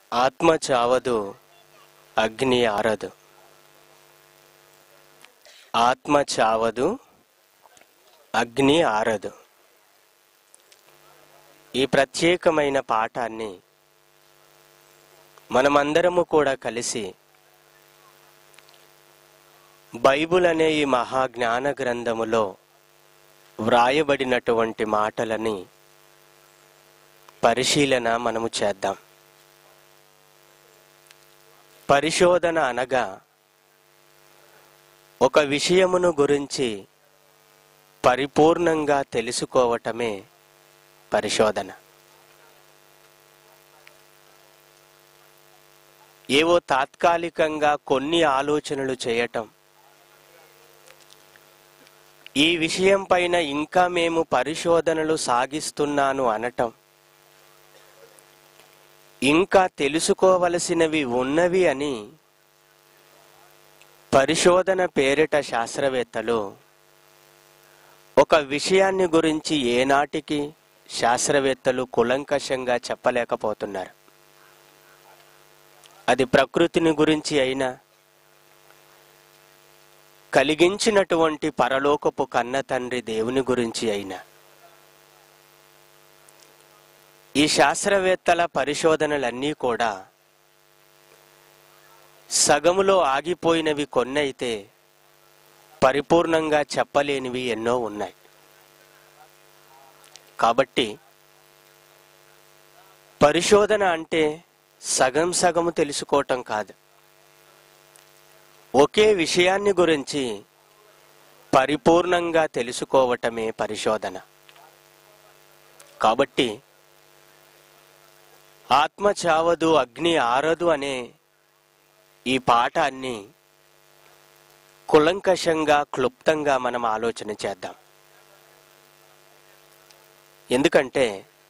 ఆత్మ చావదు అగ్ని ఆరదు ఆత్మ చావదు అగ్ని ఆరదు ఈ ప్రత్యేకమైన పాఠాన్ని మనమందరము కూడా కలిసి బైబుల్ అనే ఈ మహాజ్ఞాన గ్రంథములో వ్రాయబడినటువంటి మాటలని పరిశీలన మనము చేద్దాం పరిశోధన అనగా ఒక విషయమును గురించి పరిపూర్ణంగా తెలుసుకోవటమే పరిశోధన ఏవో తాత్కాలికంగా కొన్ని ఆలోచనలు చేయటం ఈ విషయం పైన ఇంకా మేము పరిశోధనలు సాగిస్తున్నాను అనటం ఇంకా తెలుసుకోవలసినవి ఉన్నవి అని పరిశోధన పేరిట శాస్త్రవేత్తలు ఒక విషయాన్ని గురించి ఏనాటికి శాస్త్రవేత్తలు కులంకషంగా చెప్పలేకపోతున్నారు అది ప్రకృతిని గురించి అయినా కలిగించినటువంటి పరలోకపు కన్న తండ్రి దేవుని గురించి అయినా ఈ శాస్త్రవేత్తల పరిశోధనలన్నీ కూడా సగములో ఆగిపోయినవి కొన్ని అయితే పరిపూర్ణంగా చెప్పలేనివి ఎన్నో ఉన్నాయి కాబట్టి పరిశోధన అంటే సగం సగము తెలుసుకోవటం కాదు ఒకే విషయాన్ని గురించి పరిపూర్ణంగా తెలుసుకోవటమే పరిశోధన కాబట్టి ఆత్మ చావదు అగ్ని ఆరదు అనే ఈ పాఠాన్ని కులంకషంగా క్లుప్తంగా మనం ఆలోచన చేద్దాం ఎందుకంటే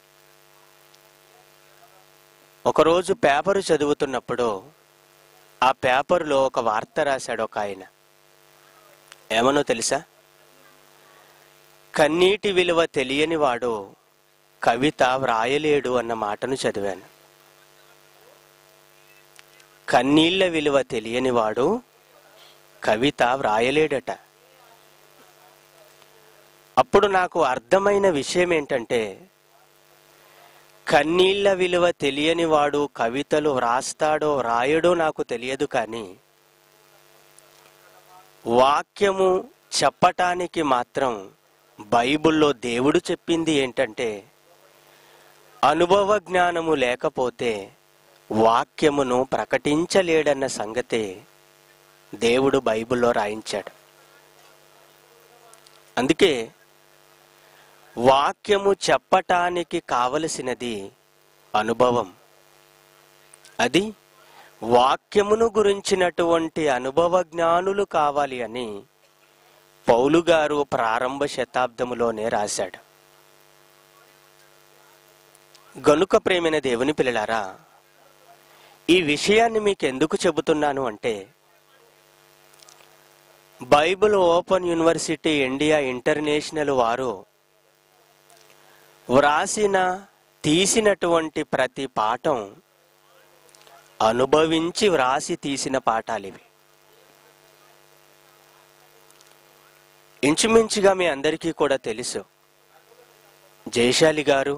ఒకరోజు పేపరు చదువుతున్నప్పుడు ఆ పేపరులో ఒక వార్త రాశాడు ఒక ఆయన ఏమనో తెలుసా కన్నీటి విలువ తెలియని వాడు కవిత వ్రాయలేడు అన్న మాటను చదివాను కన్నీళ్ల విలువ తెలియని వాడు కవిత వ్రాయలేడట అప్పుడు నాకు అర్థమైన విషయం ఏంటంటే కన్నీళ్ల విలువ తెలియని వాడు కవితలు వ్రాస్తాడో వ్రాయడో నాకు తెలియదు కానీ వాక్యము చెప్పటానికి మాత్రం బైబిల్లో దేవుడు చెప్పింది ఏంటంటే అనుభవ జ్ఞానము లేకపోతే వాక్యమును ప్రకటించలేడన్న సంగతే దేవుడు బైబిల్లో రాయించాడు అందుకే వాక్యము చెప్పటానికి కావలసినది అనుభవం అది వాక్యమును గురించినటువంటి అనుభవ జ్ఞానులు కావాలి అని పౌలు గారు ప్రారంభ శతాబ్దములోనే రాశాడు గనుక ప్రేమైన దేవుని పిల్లలారా ఈ విషయాన్ని మీకు ఎందుకు చెబుతున్నాను అంటే Bible Open University India International వారు వ్రాసిన తీసినటువంటి ప్రతి పాఠం అనుభవించి వ్రాసి తీసిన పాఠాలు ఇవి ఇంచుమించుగా మీ అందరికీ కూడా తెలుసు జయశాలి గారు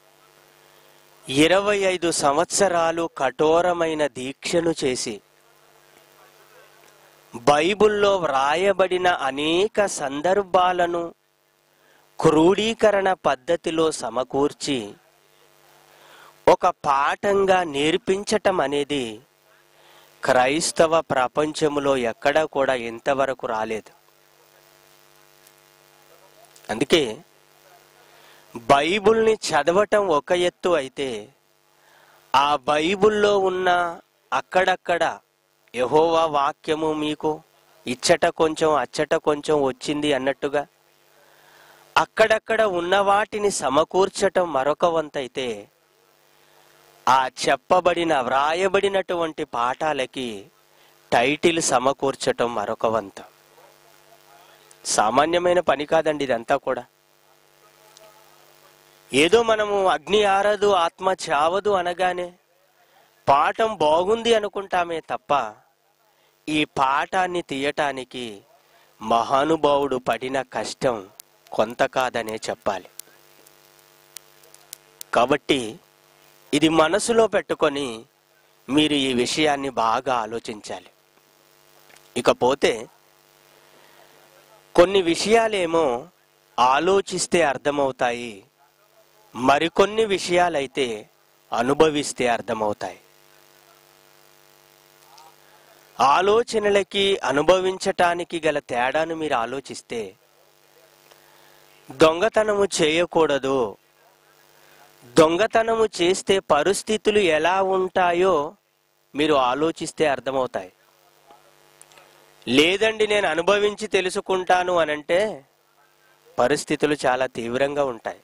ఇరవై ఐదు సంవత్సరాలు కఠోరమైన దీక్షను చేసి బైబిల్లో వ్రాయబడిన అనేక సందర్భాలను క్రోడీకరణ పద్ధతిలో సమకూర్చి ఒక పాఠంగా నేర్పించటం అనేది క్రైస్తవ ప్రపంచంలో ఎక్కడా కూడా ఇంతవరకు రాలేదు అందుకే బైబిల్ని చదవటం ఒక ఎత్తు అయితే ఆ బైబిల్లో ఉన్న అక్కడక్కడ యహోవా వాక్యము మీకు ఇచ్చట కొంచెం అచ్చట కొంచెం వచ్చింది అన్నట్టుగా అక్కడక్కడ ఉన్న వాటిని సమకూర్చటం మరొక వంతైతే ఆ చెప్పబడిన వ్రాయబడినటువంటి పాఠాలకి టైటిల్ సమకూర్చటం మరొక వంత సామాన్యమైన పని కాదండి ఇదంతా కూడా ఏదో మనము అగ్ని ఆరదు ఆత్మ చావదు అనగానే పాఠం బాగుంది అనుకుంటామే తప్ప ఈ పాఠాన్ని తీయటానికి మహానుభావుడు పడిన కష్టం కొంత కాదనే చెప్పాలి కాబట్టి ఇది మనసులో పెట్టుకొని మీరు ఈ విషయాన్ని బాగా ఆలోచించాలి ఇకపోతే కొన్ని విషయాలేమో ఆలోచిస్తే అర్థమవుతాయి మరికొన్ని విషయాలైతే అనుభవిస్తే అర్థమవుతాయి ఆలోచనలకి అనుభవించటానికి గల తేడాను మీరు ఆలోచిస్తే దొంగతనము చేయకూడదు దొంగతనము చేస్తే పరిస్థితులు ఎలా ఉంటాయో మీరు ఆలోచిస్తే అర్థమవుతాయి లేదండి నేను అనుభవించి తెలుసుకుంటాను అనంటే పరిస్థితులు చాలా తీవ్రంగా ఉంటాయి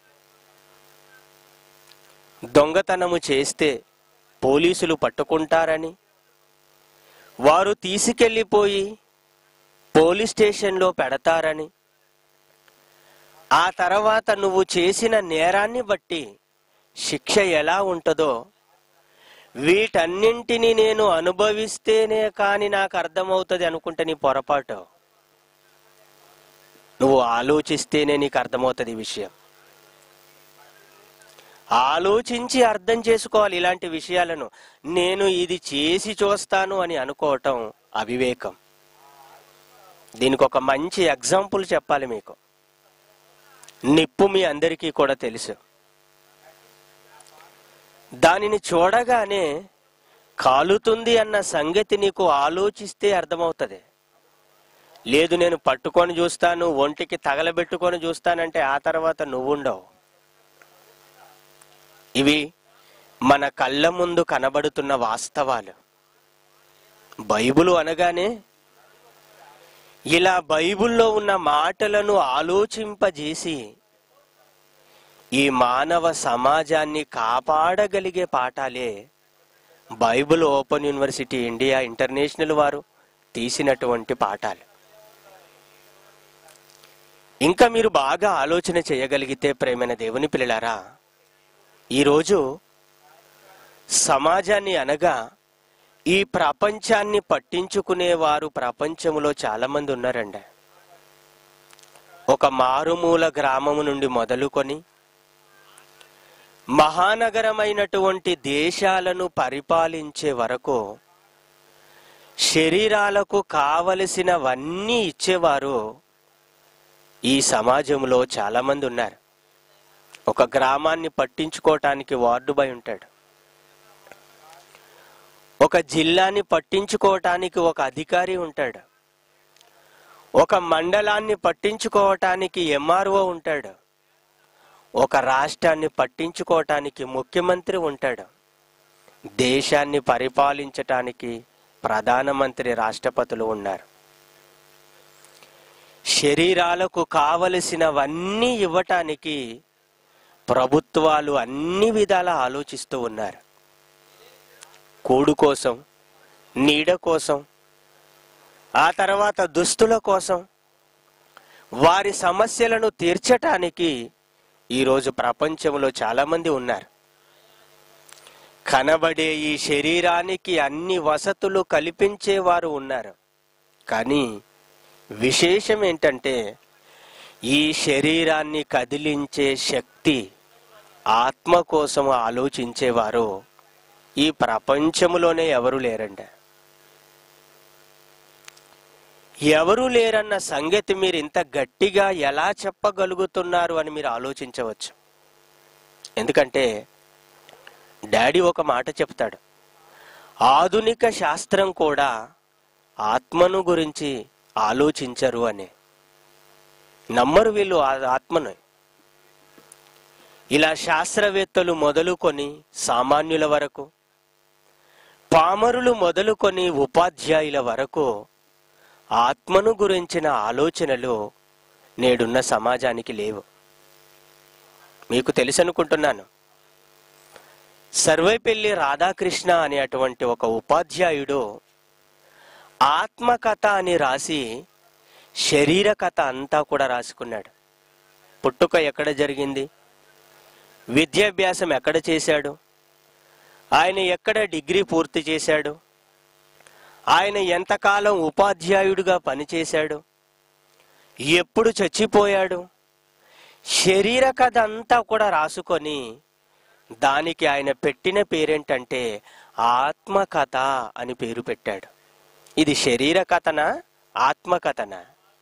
దొంగతనము చేస్తే పోలీసులు పట్టుకుంటారని వారు తీసుకెళ్ళిపోయి పోలీస్ స్టేషన్లో పెడతారని ఆ తర్వాత నువ్వు చేసిన నేరాన్ని బట్టి శిక్ష ఎలా ఉంటుందో వీటన్నింటినీ నేను అనుభవిస్తేనే కాని నాకు అర్థమవుతుంది అనుకుంటే నీ పొరపాటు నువ్వు ఆలోచిస్తేనే నీకు అర్థమవుతుంది ఈ విషయం ఆలోచించి అర్థం చేసుకోవాలి ఇలాంటి విషయాలను నేను ఇది చేసి చూస్తాను అని అనుకోవటం అవివేకం దీనికి ఒక మంచి ఎగ్జాంపుల్ చెప్పాలి మీకు నిప్పు మీ అందరికీ కూడా తెలుసు దానిని చూడగానే కాలుతుంది అన్న సంగతి నీకు ఆలోచిస్తే అర్థమవుతుంది లేదు నేను పట్టుకొని చూస్తాను ఒంటికి తగలబెట్టుకొని చూస్తానంటే ఆ తర్వాత నువ్వుండవు ఇవి మన కళ్ళ ముందు కనబడుతున్న వాస్తవాలు బైబిల్ అనగానే ఇలా బైబిల్లో ఉన్న మాటలను ఆలోచింపజేసి ఈ మానవ సమాజాన్ని కాపాడగలిగే పాఠాలే Bible Open University India International వారు తీసినటువంటి పాఠాలు ఇంకా మీరు బాగా ఆలోచన చేయగలిగితే ప్రేమైన దేవుని పిల్లలారా ఈరోజు సమాజాన్ని అనగా ఈ ప్రపంచాన్ని పట్టించుకునేవారు ప్రపంచంలో చాలా మంది ఉన్నారండి ఒక మారుమూల గ్రామము నుండి మొదలుకొని మహానగరమైనటువంటి దేశాలను పరిపాలించే వరకు శరీరాలకు కావలసినవన్నీ ఇచ్చేవారు ఈ సమాజంలో చాలా మంది ఉన్నారు ఒక గ్రామాన్ని పట్టించుకోవటానికి వార్డు బాయ్ ఉంటాడు ఒక జిల్లాని పట్టించుకోవటానికి ఒక అధికారి ఉంటాడు ఒక మండలాన్ని పట్టించుకోవటానికి ఎంఆర్ఓ ఉంటాడు ఒక రాష్ట్రాన్ని పట్టించుకోవటానికి ముఖ్యమంత్రి ఉంటాడు దేశాన్ని పరిపాలించటానికి ప్రధానమంత్రి రాష్ట్రపతులు ఉన్నారు శరీరాలకు కావలసినవన్నీ ఇవ్వటానికి ప్రభుత్వాలు అన్ని విధాలా ఆలోచిస్తూ ఉన్నారు కూడు కోసం నీడ కోసం ఆ తర్వాత దుస్తుల కోసం వారి సమస్యలను తీర్చటానికి ఈరోజు ప్రపంచంలో చాలామంది ఉన్నారు కనబడే ఈ శరీరానికి అన్ని వసతులు కల్పించేవారు ఉన్నారు కానీ విశేషం ఏంటంటే ఈ శరీరాన్ని కదిలించే శక్తి ఆత్మ కోసం ఆలోచించేవారు ఈ ప్రపంచములోనే ఎవరు లేరండి ఎవరు లేరన్న సంగతి మీరు ఇంత గట్టిగా ఎలా చెప్పగలుగుతున్నారు అని మీరు ఆలోచించవచ్చు ఎందుకంటే డాడీ ఒక మాట చెప్తాడు ఆధునిక శాస్త్రం కూడా ఆత్మను గురించి ఆలోచించరు అని నమ్మరు వీళ్ళు ఆ ఆత్మను ఇలా శాస్త్రవేత్తలు మొదలుకొని సామాన్యుల వరకు పామరులు మొదలుకొని ఉపాధ్యాయుల వరకు ఆత్మను గురించిన ఆలోచనలు నేడున్న సమాజానికి లేవు మీకు తెలుసనుకుంటున్నాను సర్వేపల్లి రాధాకృష్ణ అనేటువంటి ఒక ఉపాధ్యాయుడు ఆత్మకథ అని రాసి శరీర కథ అంతా కూడా రాసుకున్నాడు పుట్టుక ఎక్కడ జరిగింది విద్యాభ్యాసం ఎక్కడ చేశాడు ఆయన ఎక్కడ డిగ్రీ పూర్తి చేశాడు ఆయన ఎంతకాలం ఉపాధ్యాయుడిగా పనిచేశాడు ఎప్పుడు చచ్చిపోయాడు శరీర కథ అంతా కూడా రాసుకొని దానికి ఆయన పెట్టిన పేరేంటంటే ఆత్మకథ అని పేరు పెట్టాడు ఇది శరీర కథనా ఆత్మకథనా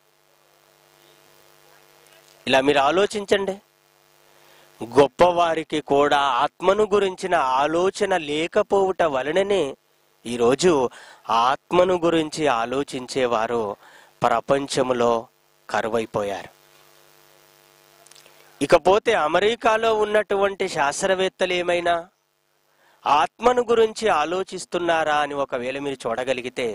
ఇలా మీరు ఆలోచించండి గొప్పవారికి కూడా ఆత్మను గురించిన ఆలోచన లేకపోవుట వలననే ఈరోజు ఆత్మను గురించి ఆలోచించేవారు ప్రపంచంలో కరువైపోయారు ఇకపోతే అమెరికాలో ఉన్నటువంటి శాస్త్రవేత్తలు ఏమైనా ఆత్మను గురించి ఆలోచిస్తున్నారా అని ఒకవేళ మీరు చూడగలిగితే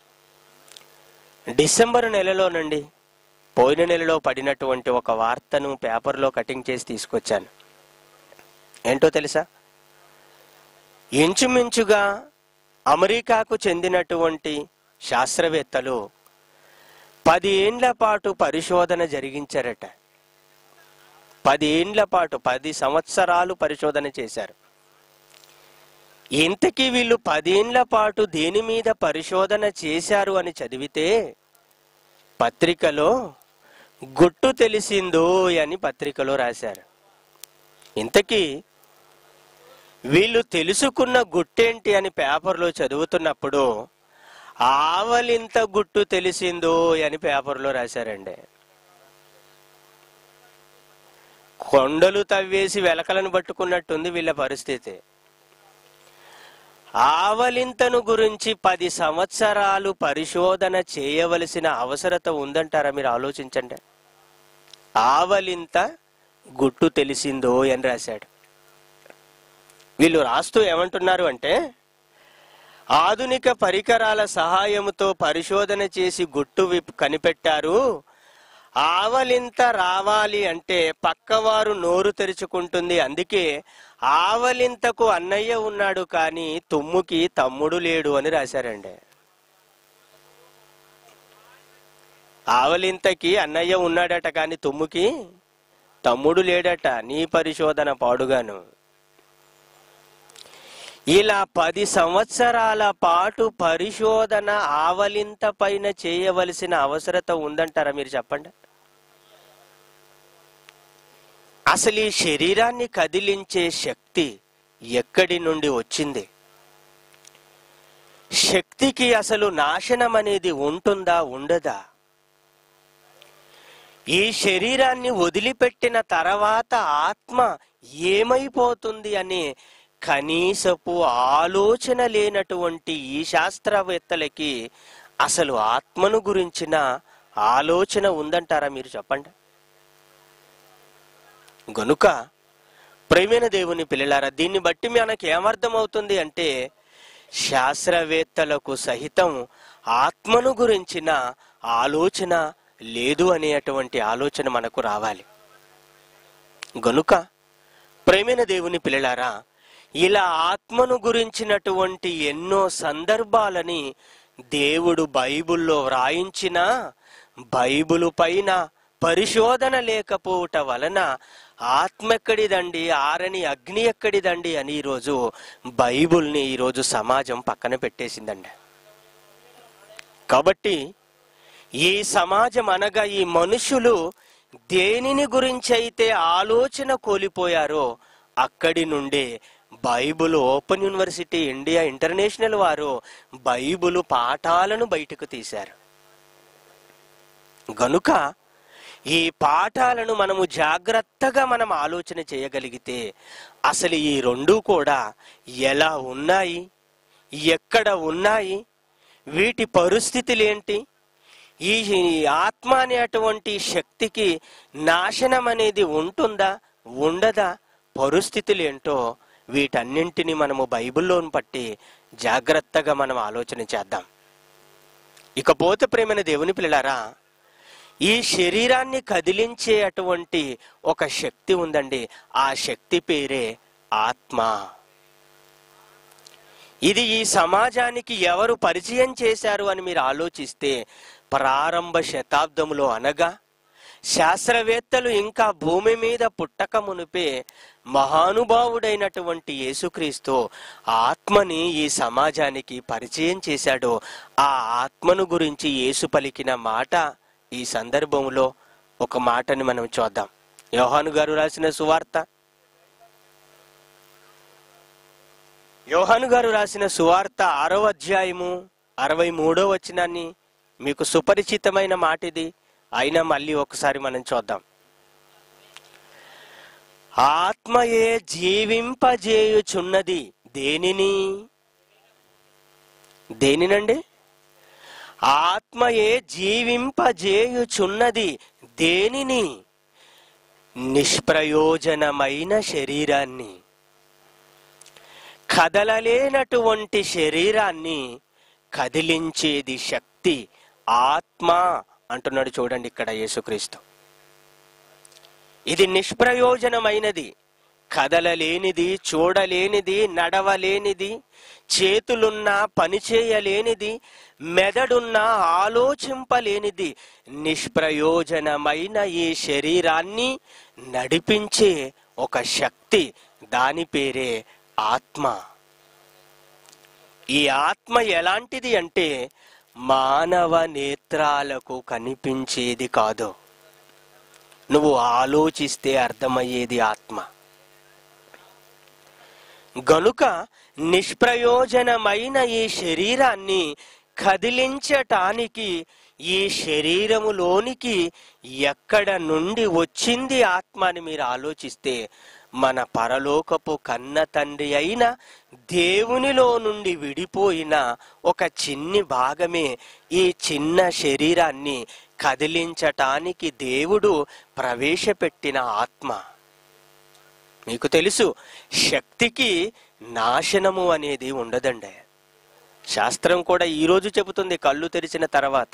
డిసెంబర్ నెలలోనండి పోయిన నెలలో పడినటువంటి ఒక వార్తను పేపర్లో కటింగ్ చేసి తీసుకొచ్చాను ఏంటో తెలుసా ఇంచుమించుగా అమెరికాకు చెందినటువంటి శాస్త్రవేత్తలు పది ఏండ్ల పాటు పరిశోధన జరిగించారట పది ఏండ్ల పాటు పది సంవత్సరాలు పరిశోధన చేశారు ఇంతకీ వీళ్ళు పదేండ్ల పాటు దేని మీద పరిశోధన చేశారు అని చదివితే పత్రికలో గుట్టు తెలిసిందో అని పత్రికలో రాశారు ఇంతకీ వీళ్ళు తెలుసుకున్న గుట్టేంటి అని పేపర్లో చదువుతున్నప్పుడు ఆవలింత గుట్టు తెలిసిందో అని పేపర్లో రాశారండి కొండలు తవ్వేసి వెలకలను పట్టుకున్నట్టుంది వీళ్ళ పరిస్థితి ఆవలింతను గురించి పది సంవత్సరాలు పరిశోధన చేయవలసిన అవసరత ఉందంటారా మీరు ఆలోచించండి ఆవలింత గుట్టు తెలిసిందో అని రాశాడు వీళ్ళు రాస్తూ ఏమంటున్నారు అంటే ఆధునిక పరికరాల సహాయంతో పరిశోధన చేసి గుట్టు విప్ కనిపెట్టారు ఆవలింత రావాలి అంటే పక్కవారు నోరు తెరుచుకుంటుంది అందుకే ఆవలింతకు అన్నయ్య ఉన్నాడు కానీ తుమ్ముకి తమ్ముడు లేడు అని రాశారండి ఆవలింతకి అన్నయ్య ఉన్నాడట కానీ తుమ్ముకి తమ్ముడు లేడట నీ పరిశోధన పాడుగాను ఇలా పది సంవత్సరాల పాటు పరిశోధన ఆవలింత పైన చేయవలసిన అవసరత ఉందంటారా మీరు చెప్పండి అసలు ఈ శరీరాన్ని కదిలించే శక్తి ఎక్కడి నుండి వచ్చింది శక్తికి అసలు నాశనం అనేది ఉంటుందా ఉండదా ఈ శరీరాన్ని వదిలిపెట్టిన తర్వాత ఆత్మ ఏమైపోతుంది అనే కనీసపు ఆలోచన లేనటువంటి ఈ శాస్త్రవేత్తలకి అసలు ఆత్మను గురించిన ఆలోచన ఉందంటారా మీరు చెప్పండి గనుక ప్రేమైన దేవుని పిల్లలారా దీన్ని బట్టి మనకి ఏమర్థం అవుతుంది అంటే శాస్త్రవేత్తలకు సహితం ఆత్మను గురించిన ఆలోచన లేదు అనేటువంటి ఆలోచన మనకు రావాలి గనుక ప్రేమైన దేవుని పిల్లలారా ఇలా ఆత్మను గురించినటువంటి ఎన్నో సందర్భాలని దేవుడు బైబిల్లో వ్రాయించిన బైబిలు పైన పరిశోధన లేకపోవట వలన ఆత్మ ఎక్కడిదండి ఆరని అగ్ని ఎక్కడిదండి అని ఈరోజు బైబిల్ని ఈరోజు సమాజం పక్కన పెట్టేసిందండి కాబట్టి ఈ సమాజం అనగా ఈ మనుషులు దేనిని గురించి అయితే ఆలోచన కోల్పోయారో అక్కడి నుండే Bible Open University India International వారు బైబుల్ పాఠాలను బయటకు తీశారు గనుక ఈ పాఠాలను మనము జాగ్రత్తగా మనం ఆలోచన చేయగలిగితే అసలు ఈ రెండు కూడా ఎలా ఉన్నాయి ఎక్కడ ఉన్నాయి వీటి పరిస్థితులు ఏంటి ఈ ఆత్మ అనేటువంటి శక్తికి నాశనం అనేది ఉంటుందా ఉండదా పరిస్థితులు ఏంటో వీటన్నింటినీ మనము బైబిల్లోని పట్టి జాగ్రత్తగా మనం ఆలోచన చేద్దాం ఇకపోతే ప్రేమైన దేవుని పిల్లలారా ఈ శరీరాన్ని కదిలించే అటువంటి ఒక శక్తి ఉందండి ఆ శక్తి పేరే ఆత్మ ఇది ఈ సమాజానికి ఎవరు పరిచయం చేశారు అని మీరు ఆలోచిస్తే ప్రారంభ శతాబ్దంలో అనగా శాస్త్రవేత్తలు ఇంకా భూమి మీద పుట్టక మునిపే మహానుభావుడైనటువంటి యేసుక్రీస్తు ఆత్మని ఈ సమాజానికి పరిచయం చేశాడు ఆ ఆత్మను గురించి యేసు పలికిన మాట ఈ సందర్భంలో ఒక మాటని మనం చూద్దాం యోహాను గారు రాసిన సువార్త యోహాను గారు రాసిన సువార్త ఆరో అధ్యాయము అరవై మూడో వచనాన్ని మీకు సుపరిచితమైన మాట ఇది అయినా మళ్ళీ ఒకసారి మనం చూద్దాం ఆత్మయే జీవింపజేయుచున్నది దేనిని దేనినండి ఆత్మయే జీవింపజేయుచున్నది దేనిని నిష్ప్రయోజనమైన శరీరాన్ని కదలలేనటువంటి శరీరాన్ని కదిలించేది శక్తి ఆత్మ అంటున్నాడు చూడండి ఇక్కడ యేసుక్రీస్తు ఇది నిష్ప్రయోజనమైనది కదలలేనిది చూడలేనిది నడవలేనిది చేతులున్నా పనిచేయలేనిది మెదడున్నా ఆలోచింపలేనిది నిష్ప్రయోజనమైన ఈ శరీరాన్ని నడిపించే ఒక శక్తి దాని పేరే ఆత్మ ఈ ఆత్మ ఎలాంటిది అంటే మానవ నేత్రాలకు కనిపించేది కాదు నువ్వు ఆలోచిస్తే అర్థమయ్యేది ఆత్మ గనుక నిష్ప్రయోజనమైన ఈ శరీరాన్ని కదిలించటానికి ఈ శరీరములోనికి ఎక్కడ నుండి వచ్చింది ఆత్మ అని మీరు ఆలోచిస్తే మన పరలోకపు కన్న తండ్రి అయిన దేవునిలో నుండి విడిపోయిన ఒక చిన్ని భాగమే ఈ చిన్న శరీరాన్ని కదిలించటానికి దేవుడు ప్రవేశపెట్టిన ఆత్మ మీకు తెలుసు శక్తికి నాశనము అనేది ఉండదండి శాస్త్రం కూడా ఈరోజు చెబుతుంది కళ్ళు తెరిచిన తర్వాత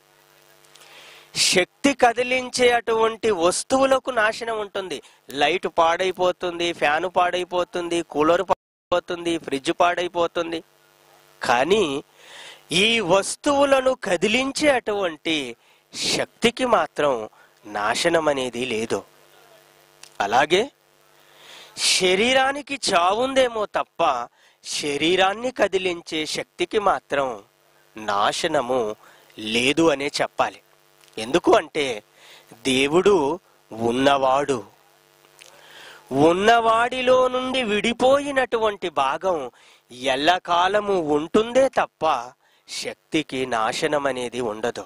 శక్తి కదిలించే అటువంటి వస్తువులకు నాశనం ఉంటుంది లైట్ పాడైపోతుంది ఫ్యాను పాడైపోతుంది కూలర్ పాడైపోతుంది ఫ్రిడ్జ్ పాడైపోతుంది కానీ ఈ వస్తువులను కదిలించే అటువంటి శక్తికి మాత్రం నాశనం అనేది లేదు అలాగే శరీరానికి చావుందేమో తప్ప శరీరాన్ని కదిలించే శక్తికి మాత్రం నాశనము లేదు అనే చెప్పాలి ఎందుకు అంటే దేవుడు ఉన్నవాడు ఉన్నవాడిలో నుండి విడిపోయినటువంటి భాగం ఎల్లకాలము ఉంటుందే తప్ప శక్తికి నాశనం అనేది ఉండదు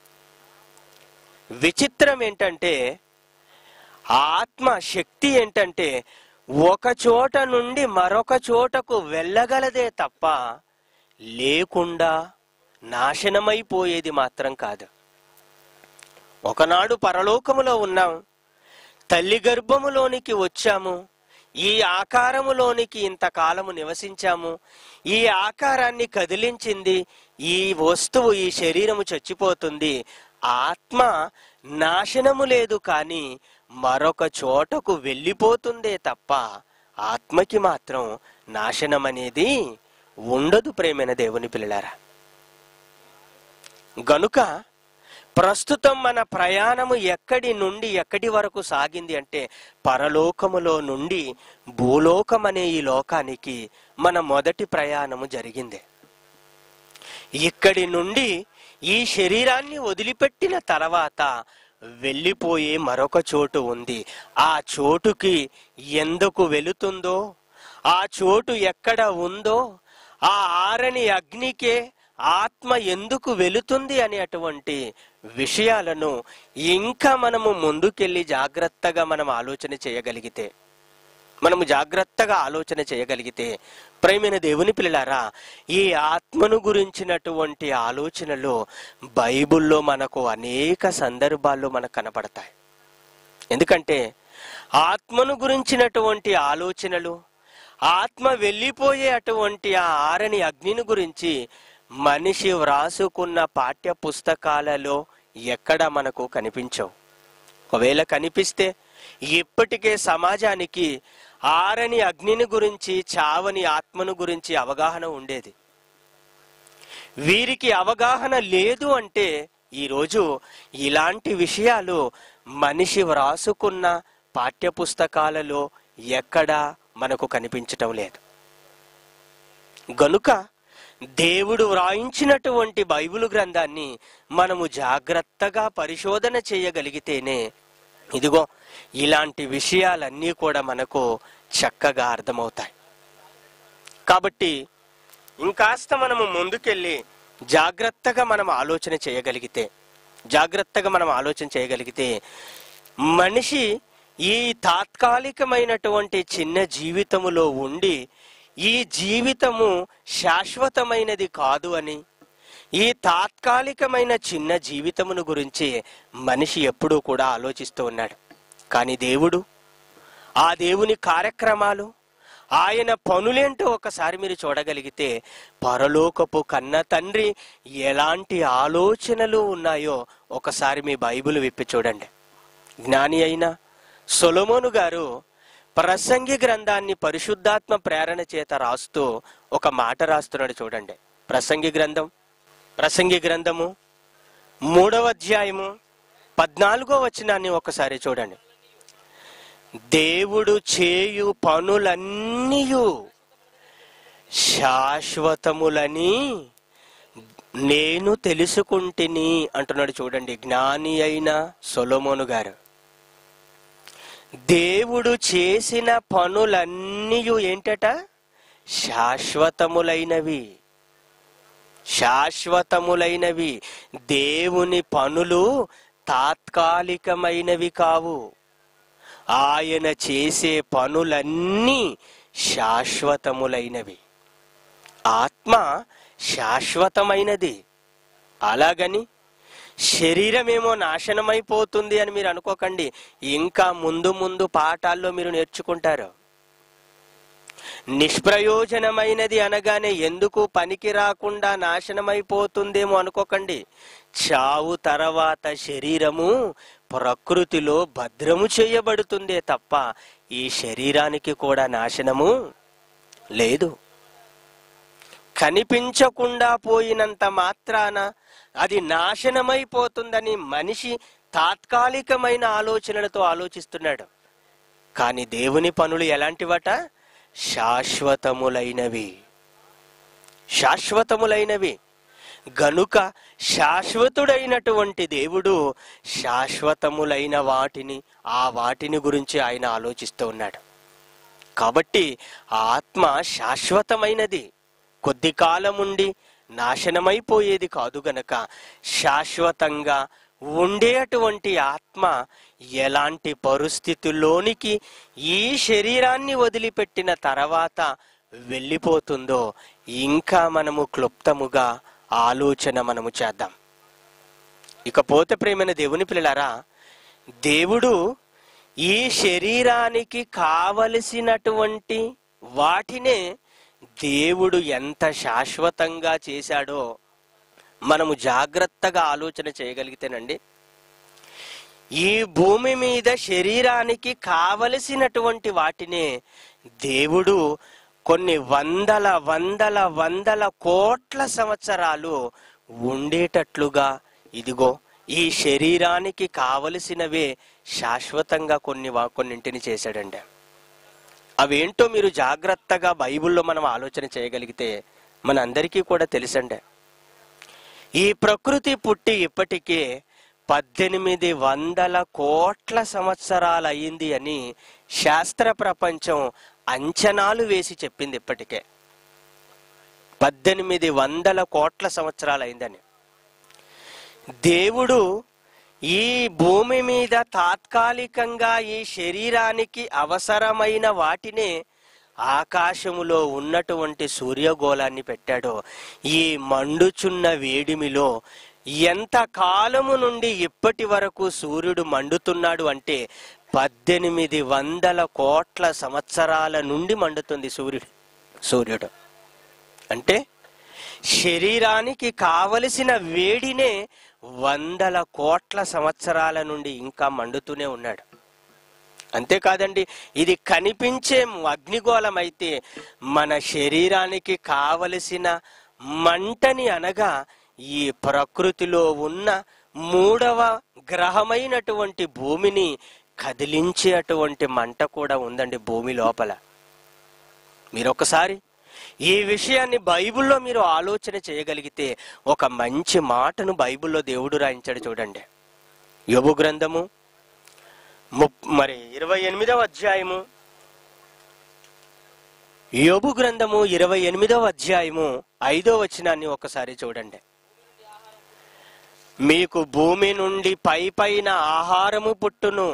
విచిత్రం ఏంటంటే ఆత్మ శక్తి ఏంటంటే ఒక చోట నుండి మరొక చోటకు వెళ్ళగలదే తప్ప లేకుండా నాశనమైపోయేది మాత్రం కాదు ఒకనాడు పరలోకములో ఉన్నాం తల్లి గర్భములోనికి వచ్చాము ఈ ఆకారములోనికి ఇంతకాలము నివసించాము ఈ ఆకారాన్ని కదిలించింది ఈ వస్తువు ఈ శరీరము చచ్చిపోతుంది ఆత్మ నాశనము లేదు కానీ మరొక చోటకు వెళ్ళిపోతుందే తప్ప ఆత్మకి మాత్రం నాశనం అనేది ఉండదు ప్రేమైన దేవుని పిల్లలారా గనుక ప్రస్తుతం మన ప్రయాణము ఎక్కడి నుండి ఎక్కడి వరకు సాగింది అంటే పరలోకములో నుండి భూలోకం అనే ఈ లోకానికి మన మొదటి ప్రయాణము జరిగింది ఇక్కడి నుండి ఈ శరీరాన్ని వదిలిపెట్టిన తర్వాత వెళ్ళిపోయే మరొక చోటు ఉంది ఆ చోటుకి ఎందుకు వెళుతుందో ఆ చోటు ఎక్కడ ఉందో ఆ ఆరని అగ్నికే ఆత్మ ఎందుకు వెళుతుంది అనేటువంటి విషయాలను ఇంకా మనము ముందుకెళ్ళి జాగ్రత్తగా మనం ఆలోచన చేయగలిగితే మనము జాగ్రత్తగా ఆలోచన చేయగలిగితే ప్రేమైన దేవుని పిల్లలారా ఈ ఆత్మను గురించినటువంటి ఆలోచనలు బైబిల్లో మనకు అనేక సందర్భాల్లో మనకు కనపడతాయి ఎందుకంటే ఆత్మను గురించినటువంటి ఆలోచనలు ఆత్మ వెళ్ళిపోయే అటువంటి ఆ ఆరని అగ్నిని గురించి మనిషి వ్రాసుకున్న పాఠ్య పుస్తకాలలో ఎక్కడ మనకు కనిపించవు ఒకవేళ కనిపిస్తే ఇప్పటికే సమాజానికి ఆరని అగ్నిని గురించి చావని ఆత్మను గురించి అవగాహన ఉండేది వీరికి అవగాహన లేదు అంటే ఈరోజు ఇలాంటి విషయాలు మనిషి వ్రాసుకున్న పాఠ్యపుస్తకాలలో ఎక్కడా మనకు కనిపించటం లేదు గనుక దేవుడు వ్రాయించినటువంటి బైబిల్ గ్రంథాన్ని మనము జాగ్రత్తగా పరిశోధన చేయగలిగితేనే ఇదిగో ఇలాంటి విషయాలన్నీ కూడా మనకు చక్కగా అర్థమవుతాయి కాబట్టి ఇంకాస్త మనము ముందుకెళ్ళి జాగ్రత్తగా మనం ఆలోచన చేయగలిగితే జాగ్రత్తగా మనం ఆలోచన చేయగలిగితే మనిషి ఈ తాత్కాలికమైనటువంటి చిన్న జీవితములో ఉండి ఈ జీవితము శాశ్వతమైనది కాదు అని ఈ తాత్కాలికమైన చిన్న జీవితమును గురించి మనిషి ఎప్పుడూ కూడా ఆలోచిస్తూ ఉన్నాడు కానీ దేవుడు ఆ దేవుని కార్యక్రమాలు ఆయన పనులేంటో ఒకసారి మీరు చూడగలిగితే పరలోకపు కన్న తండ్రి ఎలాంటి ఆలోచనలు ఉన్నాయో ఒకసారి మీ బైబిల్ విప్పి చూడండి జ్ఞాని అయిన సొలొమోను గారు ప్రసంగి గ్రంథాన్ని పరిశుద్ధాత్మ ప్రేరణ చేత రాస్తూ ఒక మాట రాస్తున్నాడు చూడండి ప్రసంగి గ్రంథం ప్రసంగి గ్రంథము మూడవ అధ్యాయము పద్నాలుగో వచనాన్ని ఒకసారి చూడండి దేవుడు చేయు పనులన్నీయు శాశ్వతములని నేను తెలుసుకుంటుని అంటున్నాడు చూడండి జ్ఞాని అయిన సొలొమోను గారు దేవుడు చేసిన పనులన్నీ ఏంటట శాశ్వతములైనవి శాశ్వతములైనవి దేవుని పనులు తాత్కాలికమైనవి కావు ఆయన చేసే పనులన్నీ శాశ్వతములైనవి ఆత్మ శాశ్వతమైనది అలాగని శరీరమేమో నాశనమైపోతుంది అని మీరు అనుకోకండి ఇంకా ముందు ముందు పాఠాల్లో మీరు నేర్చుకుంటారు నిష్ప్రయోజనమైనది అనగానే ఎందుకు పనికి రాకుండా నాశనమైపోతుందేమో అనుకోకండి చావు తర్వాత శరీరము ప్రకృతిలో భద్రము చేయబడుతుందే తప్ప ఈ శరీరానికి కూడా నాశనము లేదు కనిపించకుండా పోయినంత మాత్రాన అది నాశనమైపోతుందని మనిషి తాత్కాలికమైన ఆలోచనలతో ఆలోచిస్తున్నాడు కానీ దేవుని పనులు ఎలాంటివట శాశ్వతములైనవి శాశ్వతములైనవి గనుక శాశ్వతుడైనటువంటి దేవుడు శాశ్వతములైన వాటిని ఆ వాటిని గురించి ఆయన ఆలోచిస్తూ ఉన్నాడు కాబట్టి ఆ ఆత్మ శాశ్వతమైనది కొద్ది కాలం ఉండి నాశనమైపోయేది కాదు గనక శాశ్వతంగా ఉండేటువంటి ఆత్మ ఎలాంటి పరిస్థితుల్లోనికి ఈ శరీరాన్ని వదిలిపెట్టిన తర్వాత వెళ్ళిపోతుందో ఇంకా మనము క్లుప్తముగా ఆలోచన మనము చేద్దాం ఇకపోతే ప్రేమైన దేవుని పిల్లలారా దేవుడు ఈ శరీరానికి కావలసినటువంటి వాటినే దేవుడు ఎంత శాశ్వతంగా చేశాడో మనము జాగ్రత్తగా ఆలోచన చేయగలిగితేనండి ఈ భూమి మీద శరీరానికి కావలసినటువంటి వాటినే దేవుడు కొన్ని వందల వందల వందల కోట్ల సంవత్సరాలు ఉండేటట్లుగా ఇదిగో ఈ శరీరానికి కావలసినవే శాశ్వతంగా కొన్ని వా- కొన్నింటిని చేశాడండి అవేంటో మీరు జాగ్రత్తగా బైబిల్లో మనం ఆలోచన చేయగలిగితే మన అందరికీ కూడా తెలుసండి ఈ ప్రకృతి పుట్టి ఇప్పటికే పద్దెనిమిది వందల కోట్ల సంవత్సరాలు అయింది అని శాస్త్ర ప్రపంచం అంచనాలు వేసి చెప్పింది ఇప్పటికే పద్దెనిమిది వందల కోట్ల సంవత్సరాలు అయిందని దేవుడు ఈ భూమి మీద తాత్కాలికంగా ఈ శరీరానికి అవసరమైన వాటినే ఆకాశములో ఉన్నటువంటి సూర్యగోళాన్ని పెట్టాడో ఈ మండుచున్న వేడిమిలో ఎంత కాలము నుండి ఇప్పటి వరకు సూర్యుడు మండుతున్నాడు అంటే పద్దెనిమిది వందల కోట్ల సంవత్సరాల నుండి మండుతుంది సూర్యుడు సూర్యుడు అంటే శరీరానికి కావలసిన వేడినే వందల కోట్ల సంవత్సరాల నుండి ఇంకా మండుతూనే ఉన్నాడు అంతేకాదండి ఇది కనిపించే అగ్నిగోళం అయితే మన శరీరానికి కావలసిన మంటని అనగా ఈ ప్రకృతిలో ఉన్న మూడవ గ్రహమైనటువంటి భూమిని కదిలించే అటువంటి మంట కూడా ఉందండి భూమి లోపల మీరు ఒకసారి ఈ విషయాన్ని బైబిల్లో మీరు ఆలోచన చేయగలిగితే ఒక మంచి మాటను బైబిల్లో దేవుడు రాయించాడు చూడండి యోబు గ్రంథము ముప్ మరి ఇరవై ఎనిమిదవ అధ్యాయము యోబు గ్రంథము ఇరవై ఎనిమిదవ అధ్యాయము ఐదో వచనాన్ని ఒకసారి చూడండి మీకు భూమి నుండి పై పైన ఆహారము పుట్టును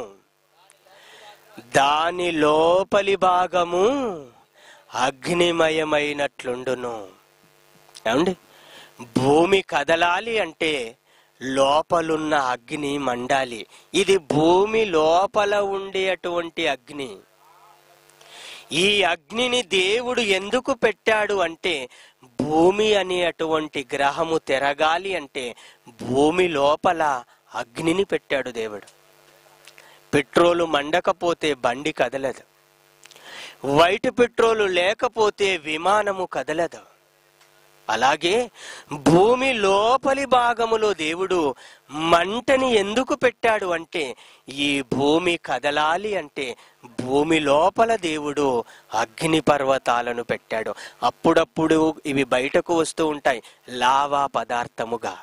దాని లోపలి భాగము అగ్నిమయమైనట్లుండును ఏమండి భూమి కదలాలి అంటే లోపలున్న అగ్ని మండాలి ఇది భూమి లోపల ఉండే అటువంటి అగ్ని ఈ అగ్నిని దేవుడు ఎందుకు పెట్టాడు అంటే భూమి అనే అటువంటి గ్రహము తిరగాలి అంటే భూమి లోపల అగ్నిని పెట్టాడు దేవుడు పెట్రోలు మండకపోతే బండి కదలదు వైట్ పెట్రోలు లేకపోతే విమానము కదలదు అలాగే భూమి లోపలి భాగములో దేవుడు మంటని ఎందుకు పెట్టాడు అంటే ఈ భూమి కదలాలి అంటే భూమి లోపల దేవుడు అగ్ని పర్వతాలను పెట్టాడు అప్పుడప్పుడు ఇవి బయటకు వస్తూ ఉంటాయి లావా పదార్థముగా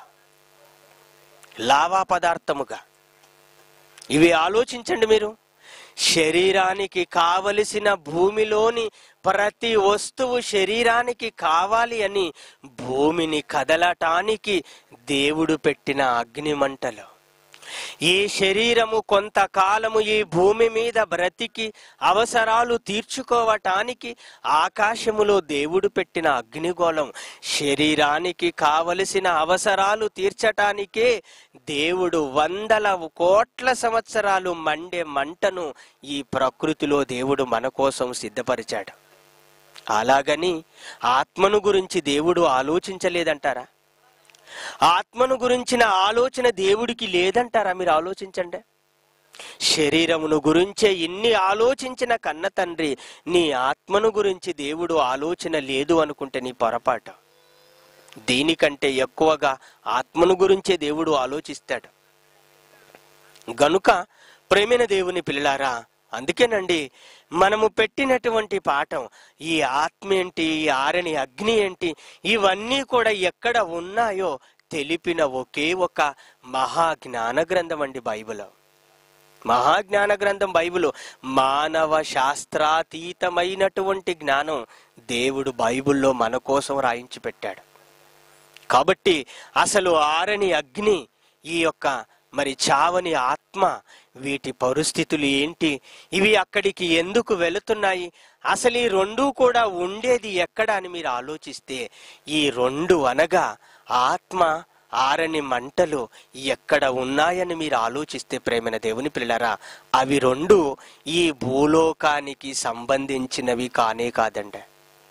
లావా పదార్థముగా ఇవి ఆలోచించండి మీరు శరీరానికి కావలసిన భూమిలోని ప్రతి వస్తువు శరీరానికి కావాలి అని భూమిని కదలటానికి దేవుడు పెట్టిన అగ్నిమంటలు ఈ శరీరము కొంతకాలము ఈ భూమి మీద బ్రతికి అవసరాలు తీర్చుకోవటానికి ఆకాశములో దేవుడు పెట్టిన అగ్నిగోళం శరీరానికి కావలసిన అవసరాలు తీర్చటానికే దేవుడు వందల కోట్ల సంవత్సరాలు మండే మంటను ఈ ప్రకృతిలో దేవుడు మన కోసం సిద్ధపరిచాడు అలాగని ఆత్మను గురించి దేవుడు ఆలోచించలేదంటారా ఆత్మను గురించిన ఆలోచన దేవుడికి లేదంటారా మీరు ఆలోచించండి శరీరమును గురించే ఇన్ని ఆలోచించిన కన్న తండ్రి నీ ఆత్మను గురించి దేవుడు ఆలోచన లేదు అనుకుంటే నీ పొరపాటు దీనికంటే ఎక్కువగా ఆత్మను గురించే దేవుడు ఆలోచిస్తాడు గనుక ప్రేమైన దేవుని పిల్లారా అందుకేనండి మనము పెట్టినటువంటి పాఠం ఈ ఆత్మ ఏంటి ఈ ఆరని అగ్ని ఏంటి ఇవన్నీ కూడా ఎక్కడ ఉన్నాయో తెలిపిన ఒకే ఒక మహా జ్ఞాన గ్రంథం అండి బైబిల్ మహాజ్ఞాన గ్రంథం బైబిల్ మానవ శాస్త్రాతీతమైనటువంటి జ్ఞానం దేవుడు బైబిల్లో మన కోసం రాయించి పెట్టాడు కాబట్టి అసలు ఆరని అగ్ని ఈ యొక్క మరి చావని ఆత్మ వీటి పరిస్థితులు ఏంటి ఇవి అక్కడికి ఎందుకు వెళుతున్నాయి అసలు ఈ రెండు కూడా ఉండేది ఎక్కడ అని మీరు ఆలోచిస్తే ఈ రెండు అనగా ఆత్మ ఆరని మంటలు ఎక్కడ ఉన్నాయని మీరు ఆలోచిస్తే ప్రేమైన దేవుని పిల్లరా అవి రెండు ఈ భూలోకానికి సంబంధించినవి కానే కాదండి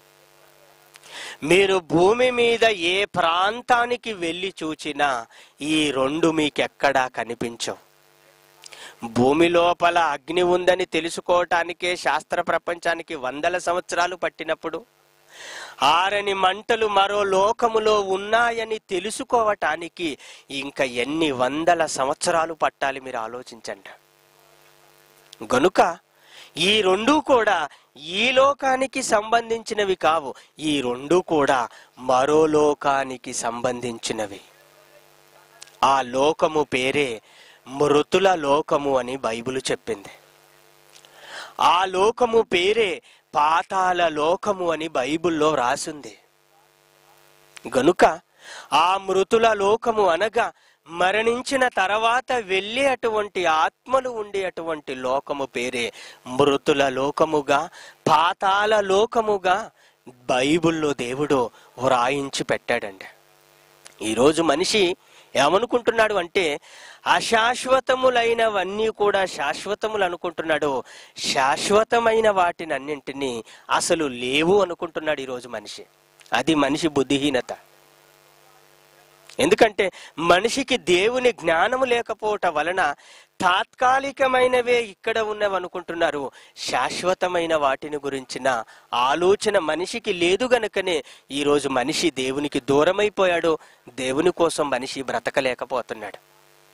మీరు భూమి మీద ఏ ప్రాంతానికి వెళ్ళి చూచినా ఈ రెండు మీకెక్కడా కనిపించవు భూమి లోపల అగ్ని ఉందని తెలుసుకోవటానికే శాస్త్ర ప్రపంచానికి వందల సంవత్సరాలు పట్టినప్పుడు ఆరని మంటలు మరో లోకములో ఉన్నాయని తెలుసుకోవటానికి ఇంకా ఎన్ని వందల సంవత్సరాలు పట్టాలి మీరు ఆలోచించండి గనుక ఈ రెండు కూడా ఈ లోకానికి సంబంధించినవి కావు ఈ రెండు కూడా మరో లోకానికి సంబంధించినవి ఆ లోకము పేరే మృతుల లోకము అని బైబిల్ చెప్పింది ఆ లోకము పేరే పాతాల లోకము అని బైబిల్లో రాసింది గనుక ఆ మృతుల లోకము అనగా మరణించిన తర్వాత వెళ్ళే అటువంటి ఆత్మలు ఉండే అటువంటి లోకము పేరే మృతుల లోకముగా పాతాల లోకముగా బైబిల్లో దేవుడు వ్రాయించి పెట్టాడండి ఈరోజు మనిషి ఏమనుకుంటున్నాడు అంటే అశాశ్వతములైనవన్నీ కూడా శాశ్వతములు అనుకుంటున్నాడు శాశ్వతమైన వాటిని అన్నింటినీ అసలు లేవు అనుకుంటున్నాడు ఈరోజు మనిషి అది మనిషి బుద్ధిహీనత ఎందుకంటే మనిషికి దేవుని జ్ఞానము లేకపోవటం వలన తాత్కాలికమైనవే ఇక్కడ ఉన్నవి అనుకుంటున్నారు శాశ్వతమైన వాటిని గురించిన ఆలోచన మనిషికి లేదు గనుకనే ఈరోజు మనిషి దేవునికి దూరమైపోయాడు దేవుని కోసం మనిషి బ్రతకలేకపోతున్నాడు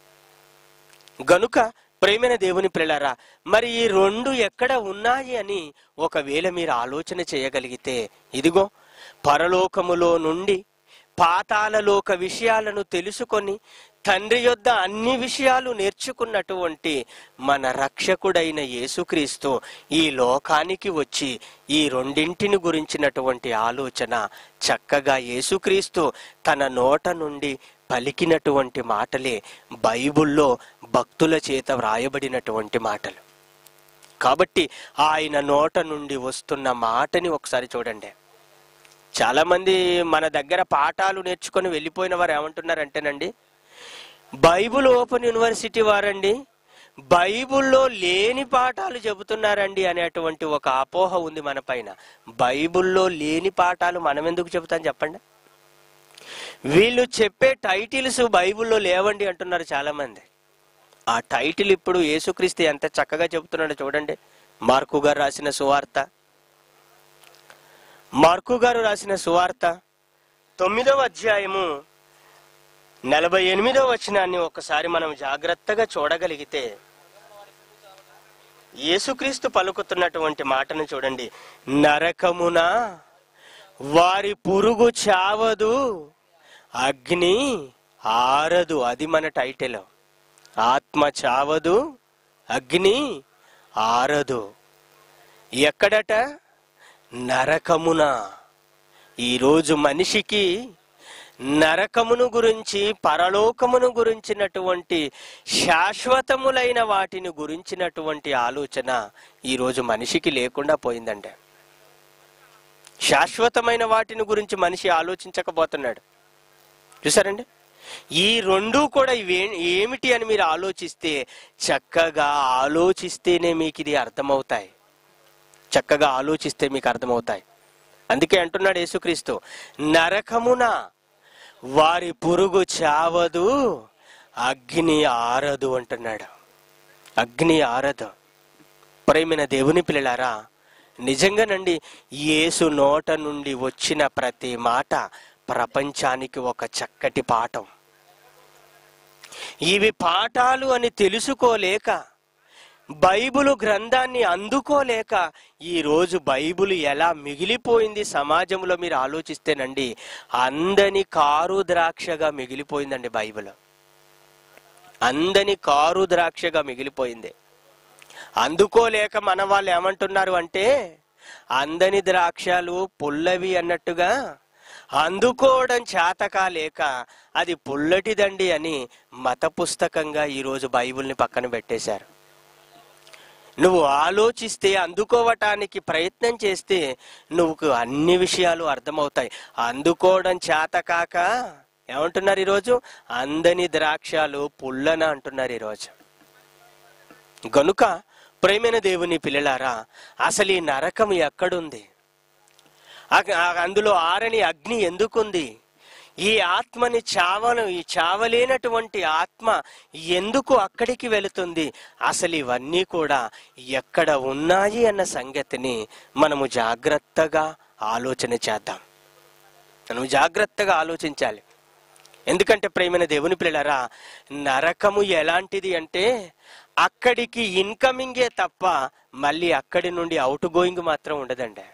గనుక ప్రేమైన దేవుని పిల్లరా మరి ఈ రెండు ఎక్కడ ఉన్నాయి అని ఒకవేళ మీరు ఆలోచన చేయగలిగితే ఇదిగో పరలోకములో నుండి పాతాళలోక విషయాలను తెలుసుకొని తండ్రి యొద్ద అన్ని విషయాలు నేర్చుకున్నటువంటి మన రక్షకుడైన యేసుక్రీస్తు ఈ లోకానికి వచ్చి ఈ రెండింటిని గురించినటువంటి ఆలోచన చక్కగా యేసుక్రీస్తు తన నోట నుండి పలికినటువంటి మాటలే బైబిల్లో భక్తుల చేత వ్రాయబడినటువంటి మాటలు కాబట్టి ఆయన నోట నుండి వస్తున్న మాటని ఒకసారి చూడండి చాలా మంది మన దగ్గర పాఠాలు నేర్చుకొని వెళ్ళిపోయిన వారు ఏమంటున్నారంటేనండి బైబుల్ ఓపెన్ యూనివర్సిటీ వారండి బైబుల్లో లేని పాఠాలు చెబుతున్నారండి అనేటువంటి ఒక అపోహ ఉంది మన పైన బైబుల్లో లేని పాఠాలు మనం ఎందుకు చెబుతాం చెప్పండి వీళ్ళు చెప్పే టైటిల్స్ బైబిల్లో లేవండి అంటున్నారు చాలా మంది ఆ టైటిల్ ఇప్పుడు యేసుక్రీస్తు ఎంత చక్కగా చెబుతున్నాడో చూడండి మార్కు గారు రాసిన సువార్త మార్కు గారు రాసిన సువార్త తొమ్మిదవ అధ్యాయము నలభై ఎనిమిదవ వచనాన్ని ఒకసారి మనం జాగ్రత్తగా చూడగలిగితే యేసుక్రీస్తు పలుకుతున్నటువంటి మాటను చూడండి నరకమున వారి పురుగు చావదు అగ్ని ఆరదు అది మన టైటిల్ ఆత్మ చావదు అగ్ని ఆరదు ఎక్కడట నరకమున ఈరోజు మనిషికి నరకమును గురించి పరలోకమును గురించినటువంటి శాశ్వతములైన వాటిని గురించినటువంటి ఆలోచన ఈరోజు మనిషికి లేకుండా పోయిందండి శాశ్వతమైన వాటిని గురించి మనిషి ఆలోచించకపోతున్నాడు చూసారండి ఈ రెండు కూడా ఇవే ఏమిటి అని మీరు ఆలోచిస్తే చక్కగా ఆలోచిస్తేనే మీకు ఇది అర్థమవుతాయి చక్కగా ఆలోచిస్తే మీకు అర్థమవుతాయి అందుకే అంటున్నాడు యేసుక్రీస్తు నరకమున వారి పురుగు చావదు అగ్ని ఆరదు అంటున్నాడు అగ్ని ఆరదు ప్రేమైన దేవుని పిల్లలారా నిజంగానండి యేసు నోట నుండి వచ్చిన ప్రతి మాట ప్రపంచానికి ఒక చక్కటి పాఠం ఇవి పాఠాలు అని తెలుసుకోలేక బైబిలు గ్రంథాన్ని అందుకోలేక ఈ రోజు బైబిల్ ఎలా మిగిలిపోయింది సమాజంలో మీరు ఆలోచిస్తేనండి అందని కారు ద్రాక్షగా మిగిలిపోయిందండి బైబిల్ అందని కారు ద్రాక్షగా మిగిలిపోయింది అందుకోలేక మన వాళ్ళు ఏమంటున్నారు అంటే అందని ద్రాక్షలు పుల్లవి అన్నట్టుగా అందుకోవడం చేతకా లేక అది పుల్లటిదండి అని మత పుస్తకంగా ఈరోజు బైబిల్ని పక్కన పెట్టేశారు నువ్వు ఆలోచిస్తే అందుకోవటానికి ప్రయత్నం చేస్తే నువ్వు అన్ని విషయాలు అర్థమవుతాయి అందుకోవడం చేతకాక ఏమంటున్నారు ఈరోజు అందని ద్రాక్షలు పుల్లన అంటున్నారు ఈరోజు గనుక ప్రేమైన దేవుని పిల్లలారా అసలు ఈ నరకం ఎక్కడుంది ఆ- ఆ అందులో ఆరని అగ్ని ఎందుకుంది ఈ ఆత్మని చావను ఈ చావలేనటువంటి ఆత్మ ఎందుకు అక్కడికి వెళుతుంది అసలు ఇవన్నీ కూడా ఎక్కడ ఉన్నాయి అన్న సంగతిని మనము జాగ్రత్తగా ఆలోచన చేద్దాం మనం జాగ్రత్తగా ఆలోచించాలి ఎందుకంటే ప్రేమైన దేవుని పిల్లలారా నరకము ఎలాంటిది అంటే అక్కడికి ఇన్కమింగే తప్ప మళ్ళీ అక్కడి నుండి అవుట్ గోయింగ్ మాత్రం ఉండదండి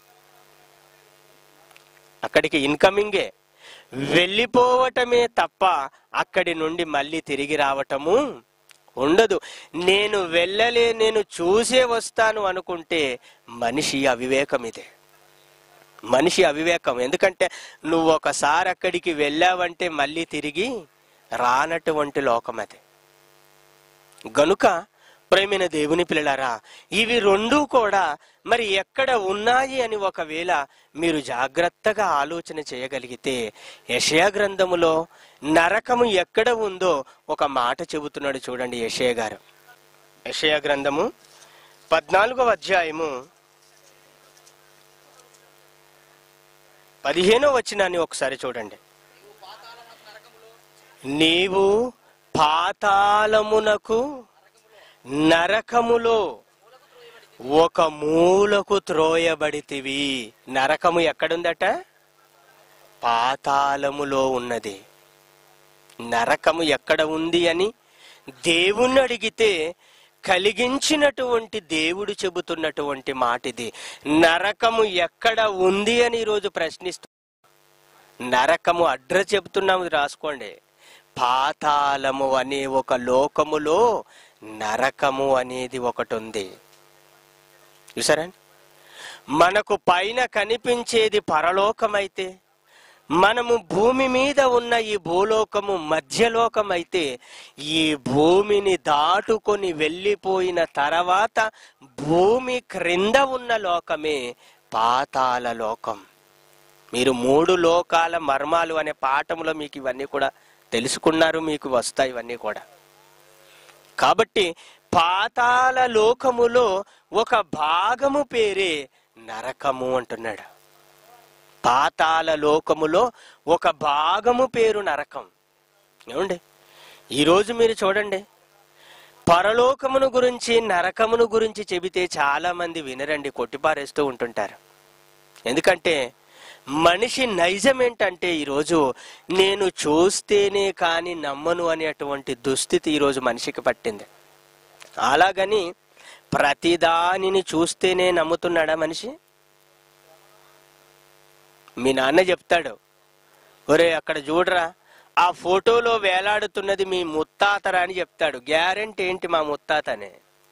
అక్కడికి ఇన్కమింగే వెళ్ళిపోవటమే తప్ప అక్కడి నుండి మళ్ళీ తిరిగి రావటము ఉండదు నేను వెళ్ళలే నేను చూసే వస్తాను అనుకుంటే మనిషి అవివేకం ఇదే మనిషి అవివేకం ఎందుకంటే నువ్వు ఒకసారి అక్కడికి వెళ్ళావంటే మళ్ళీ తిరిగి రానటువంటి లోకం అది గనుక ప్రేమైన దేవుని పిల్లలారా ఇవి రెండూ కూడా మరి ఎక్కడ ఉన్నాయి అని ఒకవేళ మీరు జాగ్రత్తగా ఆలోచన చేయగలిగితే యషయ గ్రంథములో నరకము ఎక్కడ ఉందో ఒక మాట చెబుతున్నాడు చూడండి యషయ గారు యషయ గ్రంథము పద్నాలుగవ అధ్యాయము పదిహేనో వచనాన్ని ఒకసారి చూడండి నీవు పాతాళమునకు నరకములో ఒక మూలకు త్రోయబడితివి నరకము ఎక్కడుందట పాతాళములో ఉన్నది నరకము ఎక్కడ ఉంది అని దేవుణ్ణి అడిగితే కలిగించినటువంటి దేవుడు చెబుతున్నటువంటి మాట ఇది నరకము ఎక్కడ ఉంది అని ఈరోజు ప్రశ్నిస్తూ నరకము అడ్రస్ చెబుతున్నాము రాసుకోండి పాతాళము అనే ఒక లోకములో నరకము అనేది ఒకటి ఉంది చూసారా మనకు పైన కనిపించేది పరలోకమైతే మనము భూమి మీద ఉన్న ఈ భూలోకము మధ్యలోకం అయితే ఈ భూమిని దాటుకొని వెళ్ళిపోయిన తర్వాత భూమి క్రింద ఉన్న లోకమే పాతాళ లోకం మీరు మూడు లోకాల మర్మాలు అనే పాఠంలో మీకు ఇవన్నీ కూడా తెలుసుకున్నారు మీకు వస్తాయి ఇవన్నీ కూడా కాబట్టి పాతాళ లోకములో ఒక భాగము పేరే నరకము అంటున్నాడు పాతాళ లోకములో ఒక భాగము పేరు నరకం ఏమండి ఈరోజు మీరు చూడండి పరలోకమును గురించి నరకమును గురించి చెబితే చాలా మంది వినరండి కొట్టిపారేస్తూ ఉంటుంటారు ఎందుకంటే మనిషి నైజం ఏంటంటే ఈరోజు నేను చూస్తేనే కానీ నమ్మను అనేటువంటి దుస్థితి ఈరోజు మనిషికి పట్టింది అలాగని ప్రతిదానిని చూస్తేనే నమ్ముతున్నాడా మనిషి మీ నాన్న చెప్తాడు ఒరే అక్కడ చూడరా ఆ ఫోటోలో వేలాడుతున్నది మీ ముత్తాతరా అని చెప్తాడు గ్యారెంటీ ఏంటి మా ముత్తాతనే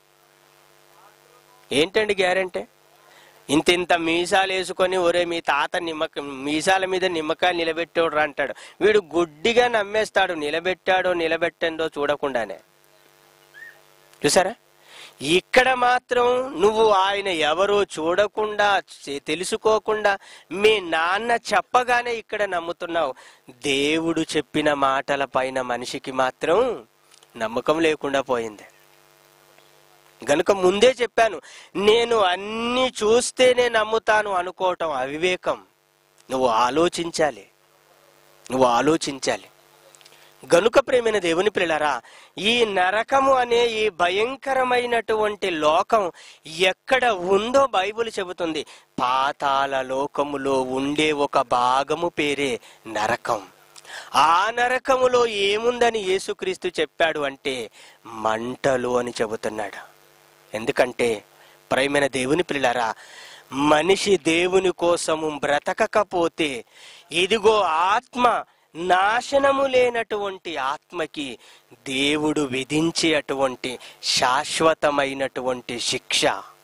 ఏంటండి గ్యారెంటీ ఇంత ఇంత మీసాలు వేసుకొని ఒరే మీ తాత నిమ్మక మీసాల మీద నిమ్మకాయలు నిలబెట్టేవాడు అంటాడు వీడు గుడ్డిగా నమ్మేస్తాడు నిలబెట్టాడో నిలబెట్టాడో చూడకుండానే చూసారా ఇక్కడ మాత్రం నువ్వు ఆయన ఎవరో చూడకుండా చె- తెలుసుకోకుండా మీ నాన్న చెప్పగానే ఇక్కడ నమ్ముతున్నావు దేవుడు చెప్పిన మాటల పైన మనిషికి మాత్రం నమ్మకం లేకుండా పోయింది గనుక ముందే చెప్పాను నేను అన్ని చూస్తేనే నమ్ముతాను అనుకోవటం అవివేకం నువ్వు ఆలోచించాలి నువ్వు ఆలోచించాలి గనుక ప్రేమైన దేవుని పిల్లరా ఈ నరకము అనే ఈ భయంకరమైనటువంటి లోకం ఎక్కడ ఉందో బైబిల్ చెబుతుంది పాతాళ లోకములో ఉండే ఒక భాగము పేరే నరకం ఆ నరకములో ఏముందని యేసుక్రీస్తు చెప్పాడు అంటే మంటలు అని చెబుతున్నాడు ఎందుకంటే ప్రేమైన దేవుని పిల్లరా మనిషి దేవుని కోసము బ్రతకకపోతే ఇదిగో ఆత్మ నాశనము లేనటువంటి ఆత్మకి దేవుడు విధించే అటువంటి శాశ్వతమైనటువంటి శిక్ష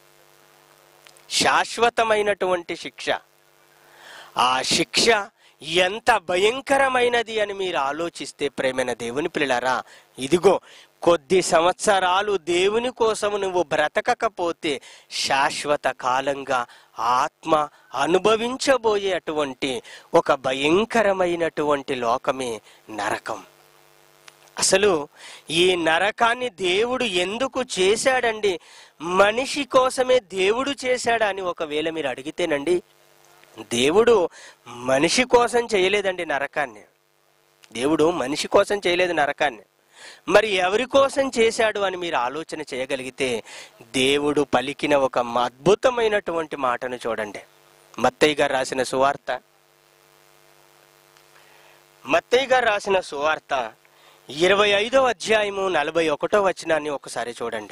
శాశ్వతమైనటువంటి శిక్ష ఆ శిక్ష ఎంత భయంకరమైనది అని మీరు ఆలోచిస్తే ప్రేమైన దేవుని పిల్లరా ఇదిగో కొద్ది సంవత్సరాలు దేవుని కోసం నువ్వు బ్రతకకపోతే శాశ్వత కాలంగా ఆత్మ అనుభవించబోయే అటువంటి ఒక భయంకరమైనటువంటి లోకమే నరకం అసలు ఈ నరకాన్ని దేవుడు ఎందుకు చేశాడండి మనిషి కోసమే దేవుడు చేశాడా అని ఒకవేళ మీరు అడిగితేనండి దేవుడు మనిషి కోసం చేయలేదండి నరకాన్ని దేవుడు మనిషి కోసం చేయలేదు నరకాన్ని మరి ఎవరి కోసం చేశాడు అని మీరు ఆలోచన చేయగలిగితే దేవుడు పలికిన ఒక అద్భుతమైనటువంటి మాటను చూడండి మత్తయ్య గారు రాసిన సువార్త మత్తయ్య గారు రాసిన సువార్త ఇరవై ఐదో అధ్యాయము నలభై ఒకటో వచనాన్ని ఒకసారి చూడండి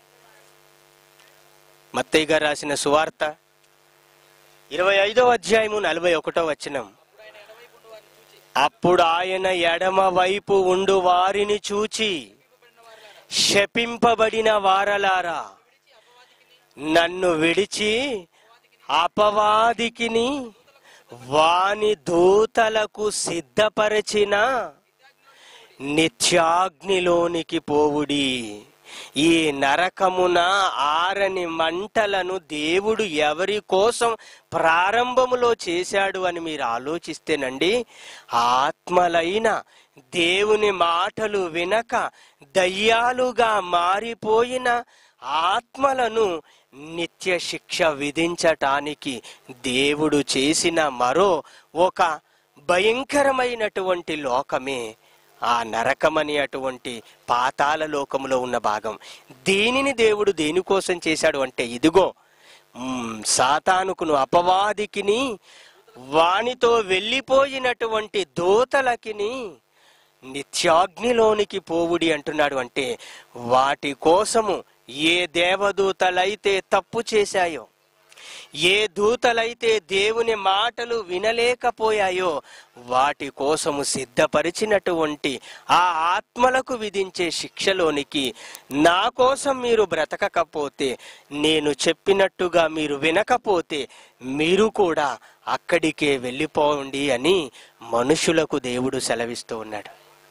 మత్తయ్య గారు రాసిన సువార్త ఇరవై ఐదో అధ్యాయము నలభై ఒకటో వచనం అప్పుడు ఆయన ఎడమ వైపు ఉండు వారిని చూచి శపింపబడిన వారలారా నన్ను విడిచి అపవాదికిని వాని దూతలకు సిద్ధపరచిన నిత్యాగ్నిలోనికి పోవుడి ఈ నరకమున ఆరని మంటలను దేవుడు ఎవరి కోసం ప్రారంభములో చేశాడు అని మీరు ఆలోచిస్తేనండి ఆత్మలైన దేవుని మాటలు వినక దయ్యాలుగా మారిపోయిన ఆత్మలను నిత్య శిక్ష విధించటానికి దేవుడు చేసిన మరో ఒక భయంకరమైనటువంటి లోకమే ఆ నరకమని అటువంటి పాతాల లోకములో ఉన్న భాగం దీనిని దేవుడు దేనికోసం చేశాడు అంటే ఇదిగో మ్, సాతానుకును అపవాదికిని వానితో వెళ్ళిపోయినటువంటి దూతలకిని నిత్యాగ్నిలోనికి పోవుడి అంటున్నాడు అంటే వాటి కోసము ఏ దేవదూతలైతే తప్పు చేశాయో ఏ దూతలైతే దేవుని మాటలు వినలేకపోయాయో వాటి కోసము సిద్ధపరిచినటువంటి ఆ ఆత్మలకు విధించే శిక్షలోనికి నా కోసం మీరు బ్రతకకపోతే నేను చెప్పినట్టుగా మీరు వినకపోతే మీరు కూడా అక్కడికే వెళ్ళిపోండి అని మనుషులకు దేవుడు సెలవిస్తూ ఉన్నాడు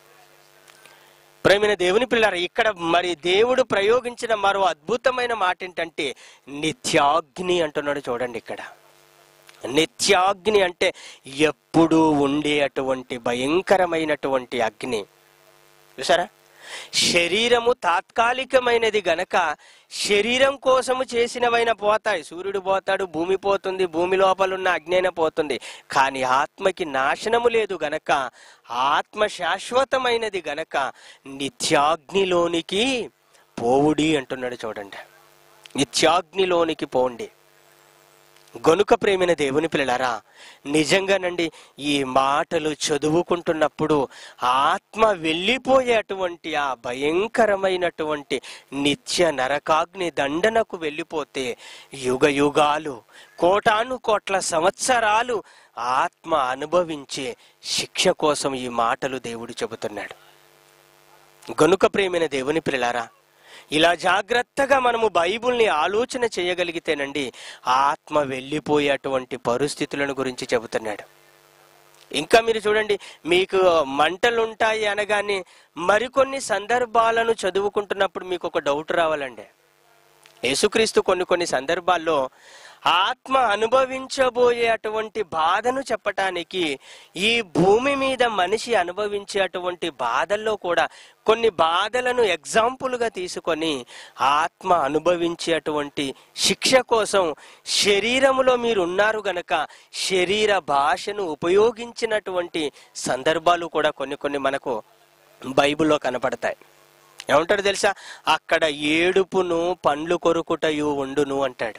ప్రేమైన దేవుని పిల్లర ఇక్కడ మరి దేవుడు ప్రయోగించిన మరో అద్భుతమైన మాట ఏంటంటే నిత్యాగ్ని అంటున్నాడు చూడండి ఇక్కడ నిత్యాగ్ని అంటే ఎప్పుడూ ఉండే అటువంటి భయంకరమైనటువంటి అగ్ని చూసారా శరీరము తాత్కాలికమైనది గనక శరీరం కోసము చేసినవైన పోతాయి సూర్యుడు పోతాడు భూమి పోతుంది భూమి లోపలున్న అజ్ఞైన పోతుంది కానీ ఆత్మకి నాశనము లేదు గనక ఆత్మ శాశ్వతమైనది గనక నిత్యాగ్నిలోనికి పోవుడి అంటున్నాడు చూడండి నిత్యాగ్నిలోనికి పోండి గనుక ప్రేమిన దేవుని పిల్లలారా నిజంగానండి ఈ మాటలు చదువుకుంటున్నప్పుడు ఆత్మ వెళ్ళిపోయేటువంటి ఆ భయంకరమైనటువంటి నిత్య నరకాగ్ని దండనకు వెళ్ళిపోతే యుగ యుగాలు కోటాను కోట్ల సంవత్సరాలు ఆత్మ అనుభవించే శిక్ష కోసం ఈ మాటలు దేవుడు చెబుతున్నాడు గనుక ప్రేమైన దేవుని పిల్లలారా ఇలా జాగ్రత్తగా మనము బైబుల్ని ఆలోచన చేయగలిగితేనండి ఆత్మ వెళ్ళిపోయేటువంటి పరిస్థితులను గురించి చెబుతున్నాడు ఇంకా మీరు చూడండి మీకు మంటలు ఉంటాయి అనగానే మరికొన్ని సందర్భాలను చదువుకుంటున్నప్పుడు మీకు ఒక డౌట్ రావాలండి యేసుక్రీస్తు కొన్ని కొన్ని సందర్భాల్లో ఆత్మ అనుభవించబోయే అటువంటి బాధను చెప్పటానికి ఈ భూమి మీద మనిషి అనుభవించే అటువంటి బాధల్లో కూడా కొన్ని బాధలను ఎగ్జాంపుల్గా తీసుకొని ఆత్మ అనుభవించే అటువంటి శిక్ష కోసం శరీరములో మీరు ఉన్నారు గనక శరీర భాషను ఉపయోగించినటువంటి సందర్భాలు కూడా కొన్ని కొన్ని మనకు బైబిల్లో కనపడతాయి ఏమంటాడు తెలుసా అక్కడ ఏడుపును పండ్లు కొరుకుటయు ఉండును అంటాడు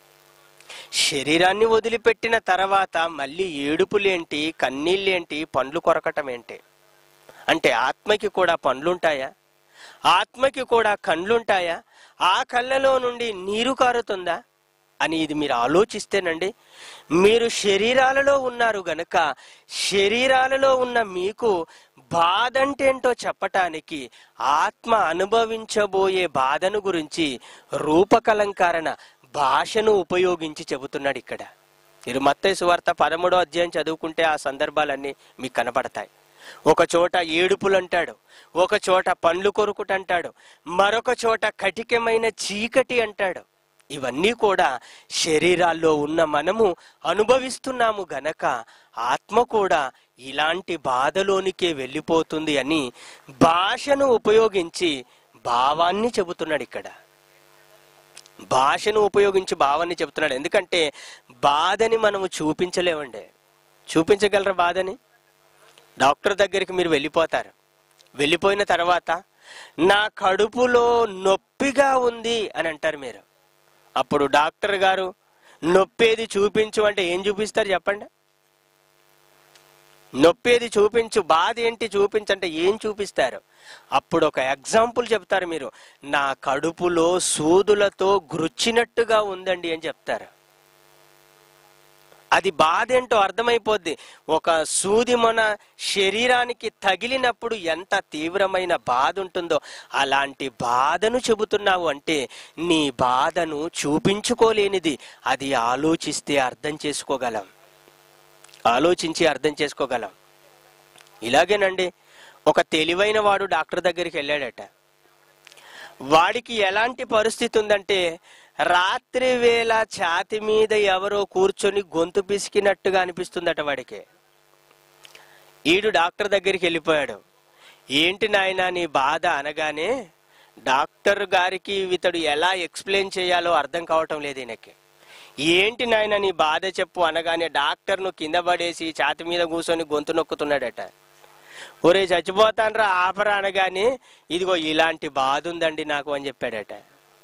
శరీరాన్ని వదిలిపెట్టిన తర్వాత మళ్ళీ ఏడుపులేంటి కన్నీళ్ళేంటి పండ్లు కొరకటం ఏంటి అంటే ఆత్మకి కూడా పండ్లుంటాయా ఆత్మకి కూడా కండ్లుంటాయా ఆ కళ్ళలో నుండి నీరు కారుతుందా అని ఇది మీరు ఆలోచిస్తేనండి మీరు శరీరాలలో ఉన్నారు గనక శరీరాలలో ఉన్న మీకు బాధ అంటే ఏంటో చెప్పటానికి ఆత్మ అనుభవించబోయే బాధను గురించి రూపకలంకారణ భాషను ఉపయోగించి చెబుతున్నాడు ఇక్కడ మీరు మత్తయి సువార్త పదమూడో అధ్యాయం చదువుకుంటే ఆ సందర్భాలన్నీ మీకు కనబడతాయి ఒక చోట ఏడుపులు అంటాడు ఒక చోట పండ్లు కొరుకుట అంటాడు మరొక చోట కటికమైన చీకటి అంటాడు ఇవన్నీ కూడా శరీరాల్లో ఉన్న మనము అనుభవిస్తున్నాము గనక ఆత్మ కూడా ఇలాంటి బాధలోనికే వెళ్ళిపోతుంది అని భాషను ఉపయోగించి భావాన్ని చెబుతున్నాడు ఇక్కడ భాషను ఉపయోగించి భావాన్ని చెబుతున్నాడు ఎందుకంటే బాధని మనము చూపించలేమండి చూపించగలరా బాధని డాక్టర్ దగ్గరికి మీరు వెళ్ళిపోతారు వెళ్ళిపోయిన తర్వాత నా కడుపులో నొప్పిగా ఉంది అని అంటారు మీరు అప్పుడు డాక్టర్ గారు నొప్పేది చూపించు అంటే ఏం చూపిస్తారు చెప్పండి నొప్పేది చూపించు బాధ ఏంటి చూపించంటే ఏం చూపిస్తారు అప్పుడు ఒక ఎగ్జాంపుల్ చెప్తారు మీరు నా కడుపులో సూదులతో గుచ్చినట్టుగా ఉందండి అని చెప్తారు అది బాధ ఏంటో అర్థమైపోద్ది ఒక సూది మన శరీరానికి తగిలినప్పుడు ఎంత తీవ్రమైన బాధ ఉంటుందో అలాంటి బాధను చెబుతున్నావు అంటే నీ బాధను చూపించుకోలేనిది అది ఆలోచిస్తే అర్థం చేసుకోగలం ఆలోచించి అర్థం చేసుకోగలం ఇలాగేనండి ఒక తెలివైన వాడు డాక్టర్ దగ్గరికి వెళ్ళాడట వాడికి ఎలాంటి పరిస్థితి ఉందంటే రాత్రి వేళ ఛాతి మీద ఎవరో కూర్చొని గొంతు పిసికినట్టుగా అనిపిస్తుందట వాడికి ఈడు డాక్టర్ దగ్గరికి వెళ్ళిపోయాడు ఏంటి నాయనా నీ బాధ అనగానే డాక్టర్ గారికి ఇతడు ఎలా ఎక్స్ప్లెయిన్ చేయాలో అర్థం కావటం లేదు ఈయనకి ఏంటి నాయన నీ బాధ చెప్పు అనగానే డాక్టర్ను కింద పడేసి ఛాతి మీద కూర్చొని గొంతు నొక్కుతున్నాడట ఒరే చచ్చిపోతానరా ఆపరా అనగానే ఇదిగో ఇలాంటి బాధ ఉందండి నాకు అని చెప్పాడట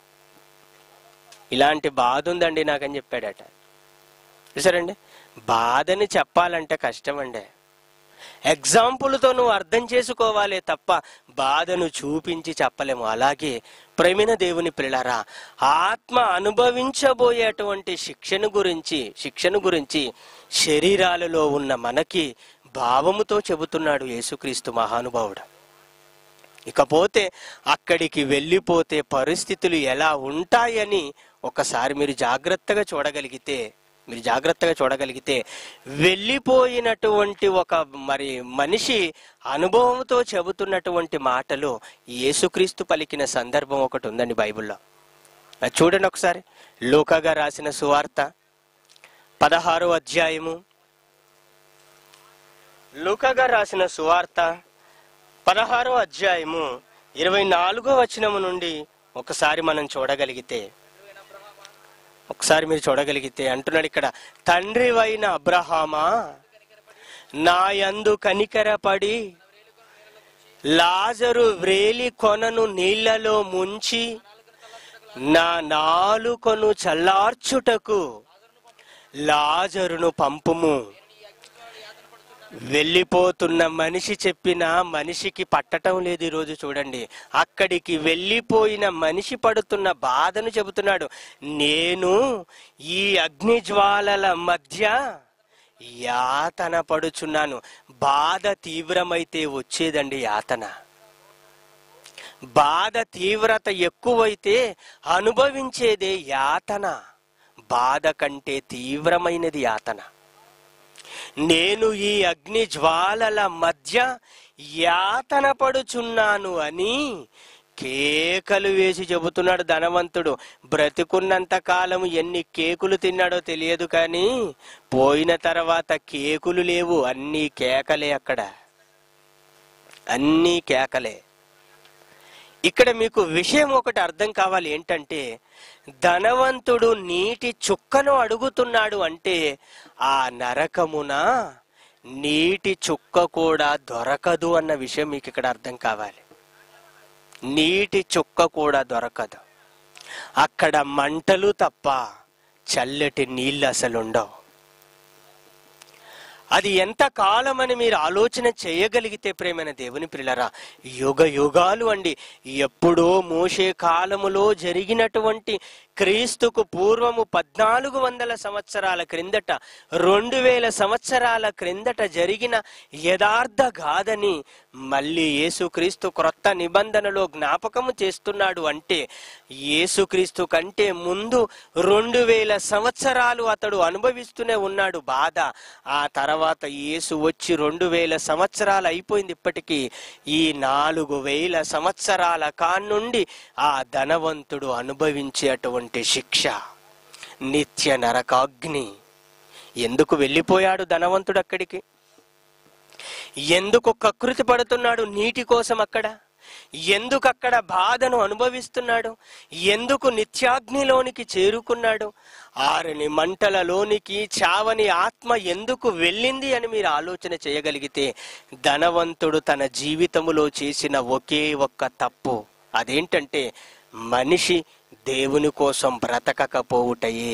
ఇలాంటి బాధ ఉందండి నాకు అని చెప్పాడట చూసారండి బాధని చెప్పాలంటే కష్టం అండి ఎగ్జాంపుల్తో నువ్వు అర్థం చేసుకోవాలే తప్ప బాధను చూపించి చెప్పలేము అలాగే ప్రేమిన దేవుని పిల్లరా ఆత్మ అనుభవించబోయేటువంటి శిక్షణ గురించి శిక్షణ గురించి శరీరాలలో ఉన్న మనకి భావముతో చెబుతున్నాడు యేసుక్రీస్తు మహానుభావుడు ఇకపోతే అక్కడికి వెళ్ళిపోతే పరిస్థితులు ఎలా ఉంటాయని ఒకసారి మీరు జాగ్రత్తగా చూడగలిగితే మీరు జాగ్రత్తగా చూడగలిగితే వెళ్ళిపోయినటువంటి ఒక మరి మనిషి అనుభవంతో చెబుతున్నటువంటి మాటలు యేసుక్రీస్తు పలికిన సందర్భం ఒకటి ఉందండి బైబిల్లో అది చూడండి ఒకసారి లూకాగా రాసిన సువార్త పదహారో అధ్యాయము లూకాగా రాసిన సువార్త పదహారో అధ్యాయము ఇరవై నాలుగో వచనము నుండి ఒకసారి మనం చూడగలిగితే ఒకసారి మీరు చూడగలిగితే అంటున్నాడు ఇక్కడ తండ్రి అయిన అబ్రహామా నా యందు కనికరపడి లాజరు వ్రేలి కొనను నీళ్లలో ముంచి నా నాలుకను చల్లార్చుటకు లాజరును పంపుము వెళ్ళిపోతున్న మనిషి చెప్పిన మనిషికి పట్టటం లేదు ఈరోజు చూడండి అక్కడికి వెళ్ళిపోయిన మనిషి పడుతున్న బాధను చెబుతున్నాడు నేను ఈ అగ్ని జ్వాలల మధ్య యాతన పడుచున్నాను బాధ తీవ్రమైతే వచ్చేదండి యాతన బాధ తీవ్రత ఎక్కువైతే అనుభవించేదే యాతన బాధ కంటే తీవ్రమైనది యాతన నేను ఈ అగ్ని జ్వాలల మధ్య యాతన పడుచున్నాను అని కేకలు వేసి చెబుతున్నాడు ధనవంతుడు బ్రతికున్నంత కాలం ఎన్ని కేకులు తిన్నాడో తెలియదు కానీ పోయిన తర్వాత కేకులు లేవు అన్నీ కేకలే అక్కడ అన్నీ కేకలే ఇక్కడ మీకు విషయం ఒకటి అర్థం కావాలి ఏంటంటే ధనవంతుడు నీటి చుక్కను అడుగుతున్నాడు అంటే ఆ నరకమున నీటి చుక్క కూడా దొరకదు అన్న విషయం మీకు ఇక్కడ అర్థం కావాలి నీటి చుక్క కూడా దొరకదు అక్కడ మంటలు తప్ప చల్లటి నీళ్ళు అసలు ఉండవు అది ఎంత కాలమని మీరు ఆలోచన చేయగలిగితే ప్రేమైన దేవుని పిల్లరా యుగ యుగాలు అండి ఎప్పుడో మోసే కాలములో జరిగినటువంటి క్రీస్తుకు పూర్వము పద్నాలుగు వందల సంవత్సరాల క్రిందట రెండు వేల సంవత్సరాల క్రిందట జరిగిన యథార్థ గాథని మళ్ళీ యేసుక్రీస్తు క్రొత్త నిబంధనలో జ్ఞాపకము చేస్తున్నాడు అంటే యేసుక్రీస్తు కంటే ముందు రెండు వేల సంవత్సరాలు అతడు అనుభవిస్తూనే ఉన్నాడు బాధ ఆ తర్వాత యేసు వచ్చి రెండు వేల సంవత్సరాలు అయిపోయింది ఇప్పటికీ ఈ నాలుగు వేల సంవత్సరాల కానుండి ఆ ధనవంతుడు అనుభవించేటువంటి శిక్ష నిత్య నరకాగ్ని ఎందుకు వెళ్ళిపోయాడు ధనవంతుడు అక్కడికి ఎందుకు కకృతి పడుతున్నాడు నీటి కోసం అక్కడ ఎందుకు అక్కడ బాధను అనుభవిస్తున్నాడు ఎందుకు నిత్యాగ్నిలోనికి చేరుకున్నాడు ఆరని మంటలలోనికి చావని ఆత్మ ఎందుకు వెళ్ళింది అని మీరు ఆలోచన చేయగలిగితే ధనవంతుడు తన జీవితములో చేసిన ఒకే ఒక్క తప్పు అదేంటంటే మనిషి దేవుని కోసం బ్రతకకపోవుటయే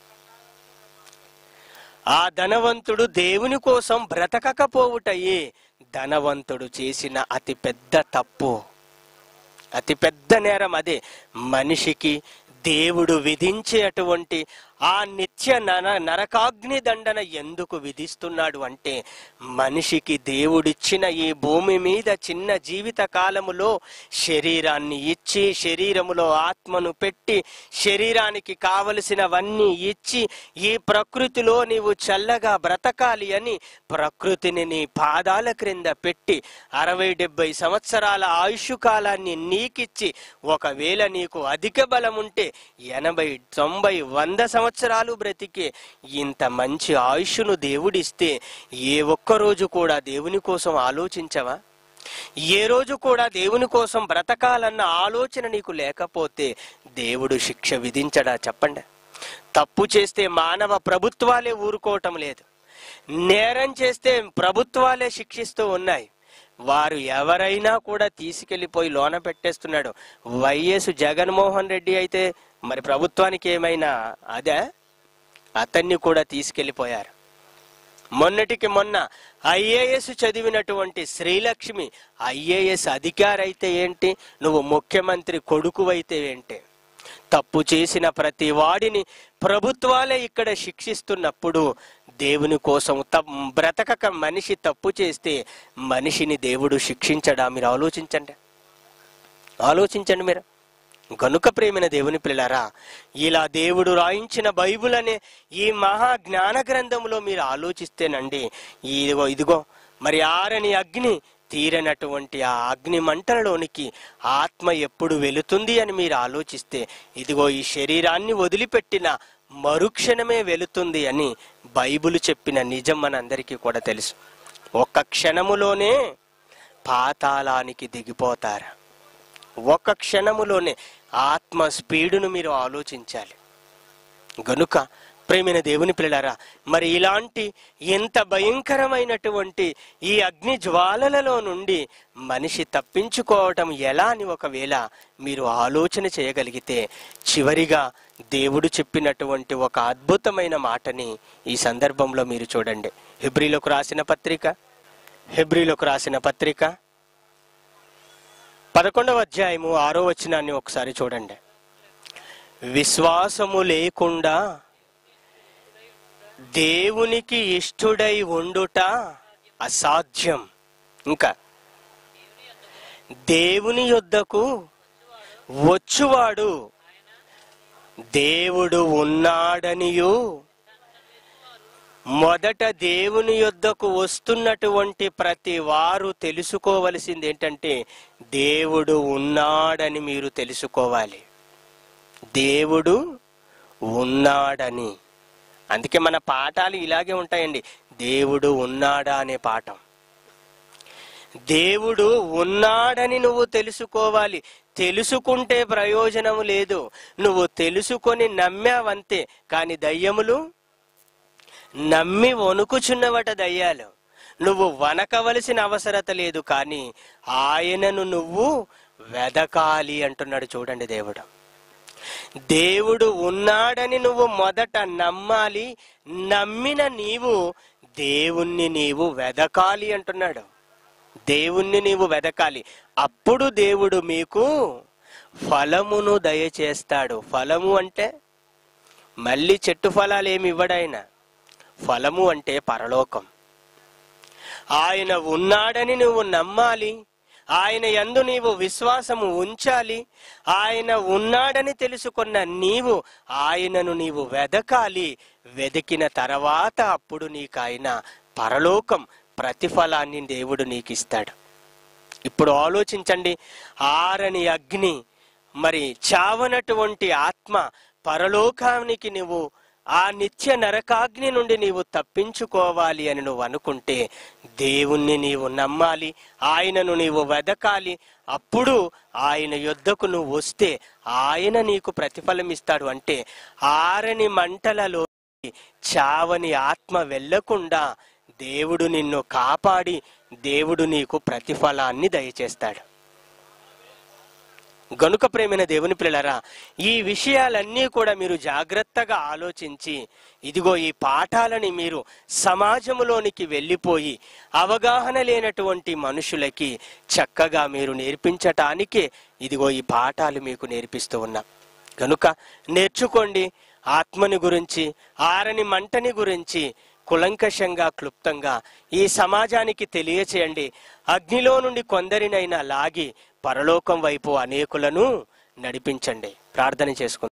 ఆ ధనవంతుడు దేవుని కోసం బ్రతకకపోవుటయే ధనవంతుడు చేసిన అతి పెద్ద తప్పు అతి పెద్ద నేరం అదే మనిషికి దేవుడు విధించే అటువంటి ఆ నిత్య నర నరకాగ్ని దండన ఎందుకు విధిస్తున్నాడు అంటే మనిషికి దేవుడిచ్చిన ఈ భూమి మీద చిన్న జీవిత కాలములో శరీరాన్ని ఇచ్చి శరీరములో ఆత్మను పెట్టి శరీరానికి కావలసినవన్నీ ఇచ్చి ఈ ప్రకృతిలో నీవు చల్లగా బ్రతకాలి అని ప్రకృతిని నీ పాదాల క్రింద పెట్టి అరవై డెబ్బై సంవత్సరాల ఆయుష్ కాలాన్ని నీకిచ్చి ఒకవేళ నీకు అధిక బలం ఉంటే ఎనభై తొంభై వంద సంవత్సరాలు బ్రతికే ఇంత మంచి ఆయుష్ను దేవుడిస్తే ఏ ఒక్క రోజు కూడా దేవుని కోసం ఆలోచించవా ఏ రోజు కూడా దేవుని కోసం బ్రతకాలన్న ఆలోచన నీకు లేకపోతే దేవుడు శిక్ష విధించడా చెప్పండి తప్పు చేస్తే మానవ ప్రభుత్వాలే ఊరుకోవటం లేదు నేరం చేస్తే ప్రభుత్వాలే శిక్షిస్తూ ఉన్నాయి వారు ఎవరైనా కూడా తీసుకెళ్లిపోయి లోన పెట్టేస్తున్నాడు వైఎస్ జగన్మోహన్ రెడ్డి అయితే మరి ప్రభుత్వానికి ఏమైనా అదే అతన్ని కూడా తీసుకెళ్లిపోయారు మొన్నటికి మొన్న ఐఏఎస్ చదివినటువంటి శ్రీలక్ష్మి ఐఏఎస్ అధికారి అయితే ఏంటి నువ్వు ముఖ్యమంత్రి కొడుకువైతే ఏంటి తప్పు చేసిన ప్రతి వాడిని ప్రభుత్వాలే ఇక్కడ శిక్షిస్తున్నప్పుడు దేవుని కోసం తప్- బ్రతకక మనిషి తప్పు చేస్తే మనిషిని దేవుడు శిక్షించడా మీరు ఆలోచించండి ఆలోచించండి మీరు గనుక ప్రేమైన దేవుని పిల్లరా ఇలా దేవుడు రాయించిన బైబుల్ అనే ఈ మహా జ్ఞాన గ్రంథంలో మీరు ఆలోచిస్తేనండి ఇదిగో ఇదిగో మరి ఆరని అగ్ని తీరనటువంటి ఆ అగ్ని మంటలలోనికి ఆత్మ ఎప్పుడు వెళుతుంది అని మీరు ఆలోచిస్తే ఇదిగో ఈ శరీరాన్ని వదిలిపెట్టిన మరుక్షణమే వెళుతుంది అని బైబిల్ చెప్పిన నిజం మనందరికీ కూడా తెలుసు ఒక్క క్షణములోనే పాతాళానికి దిగిపోతారు ఒక క్షణములోనే ఆత్మ స్పీడును మీరు ఆలోచించాలి గనుక ప్రేమైన దేవుని పిల్లలారా మరి ఇలాంటి ఎంత భయంకరమైనటువంటి ఈ అగ్ని జ్వాలలలో నుండి మనిషి తప్పించుకోవటం ఎలా అని ఒకవేళ మీరు ఆలోచన చేయగలిగితే చివరిగా దేవుడు చెప్పినటువంటి ఒక అద్భుతమైన మాటని ఈ సందర్భంలో మీరు చూడండి హెబ్రిలోకి రాసిన పత్రిక హెబ్రిలోకి రాసిన పత్రిక పదకొండవ అధ్యాయము ఆరో వచనాన్ని ఒకసారి చూడండి విశ్వాసము లేకుండా దేవునికి ఇష్టుడై ఉండుట అసాధ్యం ఇంకా దేవుని యొద్దకు వచ్చువాడు దేవుడు ఉన్నాడనియు మొదట దేవుని యొద్దకు వస్తున్నటువంటి ప్రతి వారు తెలుసుకోవలసింది ఏంటంటే దేవుడు ఉన్నాడని మీరు తెలుసుకోవాలి దేవుడు ఉన్నాడని అందుకే మన పాఠాలు ఇలాగే ఉంటాయండి దేవుడు ఉన్నాడా అనే పాఠం దేవుడు ఉన్నాడని నువ్వు తెలుసుకోవాలి తెలుసుకుంటే ప్రయోజనం లేదు నువ్వు తెలుసుకొని నమ్మావంతే కానీ దయ్యములు నమ్మి వణుకుచున్నవట దయ్యాలు నువ్వు వనకవలసిన అవసరత లేదు కానీ ఆయనను నువ్వు వెదకాలి అంటున్నాడు చూడండి దేవుడు దేవుడు ఉన్నాడని నువ్వు మొదట నమ్మాలి నమ్మిన నీవు దేవుణ్ణి నీవు వెదకాలి అంటున్నాడు దేవుణ్ణి నీవు వెదకాలి అప్పుడు దేవుడు మీకు ఫలమును దయచేస్తాడు ఫలము అంటే మళ్ళీ చెట్టు ఫలాలు ఏమి ఇవ్వడాయన ఫలము అంటే పరలోకం ఆయన ఉన్నాడని నువ్వు నమ్మాలి ఆయన యందు నీవు విశ్వాసము ఉంచాలి ఆయన ఉన్నాడని తెలుసుకున్న నీవు ఆయనను నీవు వెదకాలి వెదికిన తర్వాత అప్పుడు నీకు ఆయన పరలోకం ప్రతిఫలాన్ని దేవుడు నీకు ఇస్తాడు ఇప్పుడు ఆలోచించండి ఆరని అగ్ని మరి చావనటువంటి ఆత్మ పరలోకానికి నువ్వు ఆ నిత్య నరకాగ్ని నుండి నీవు తప్పించుకోవాలి అని నువ్వు అనుకుంటే దేవుణ్ణి నీవు నమ్మాలి ఆయనను నీవు వెదకాలి అప్పుడు ఆయన యొద్దకు నువ్వు వస్తే ఆయన నీకు ప్రతిఫలం ఇస్తాడు అంటే ఆరని మంటలలో చావని ఆత్మ వెళ్ళకుండా దేవుడు నిన్ను కాపాడి దేవుడు నీకు ప్రతిఫలాన్ని దయచేస్తాడు గనుక ప్రేమైన దేవుని పిల్లరా ఈ విషయాలన్నీ కూడా మీరు జాగ్రత్తగా ఆలోచించి ఇదిగో ఈ పాఠాలని మీరు సమాజంలోనికి వెళ్ళిపోయి అవగాహన లేనటువంటి మనుషులకి చక్కగా మీరు నేర్పించటానికే ఇదిగో ఈ పాఠాలు మీకు నేర్పిస్తూ ఉన్నా కనుక నేర్చుకోండి ఆత్మని గురించి ఆరని మంటని గురించి కులంకషంగా క్లుప్తంగా ఈ సమాజానికి తెలియచేయండి అగ్నిలో నుండి కొందరినైనా లాగి పరలోకం వైపు అనేకులను నడిపించండి ప్రార్థన చేసుకుందాం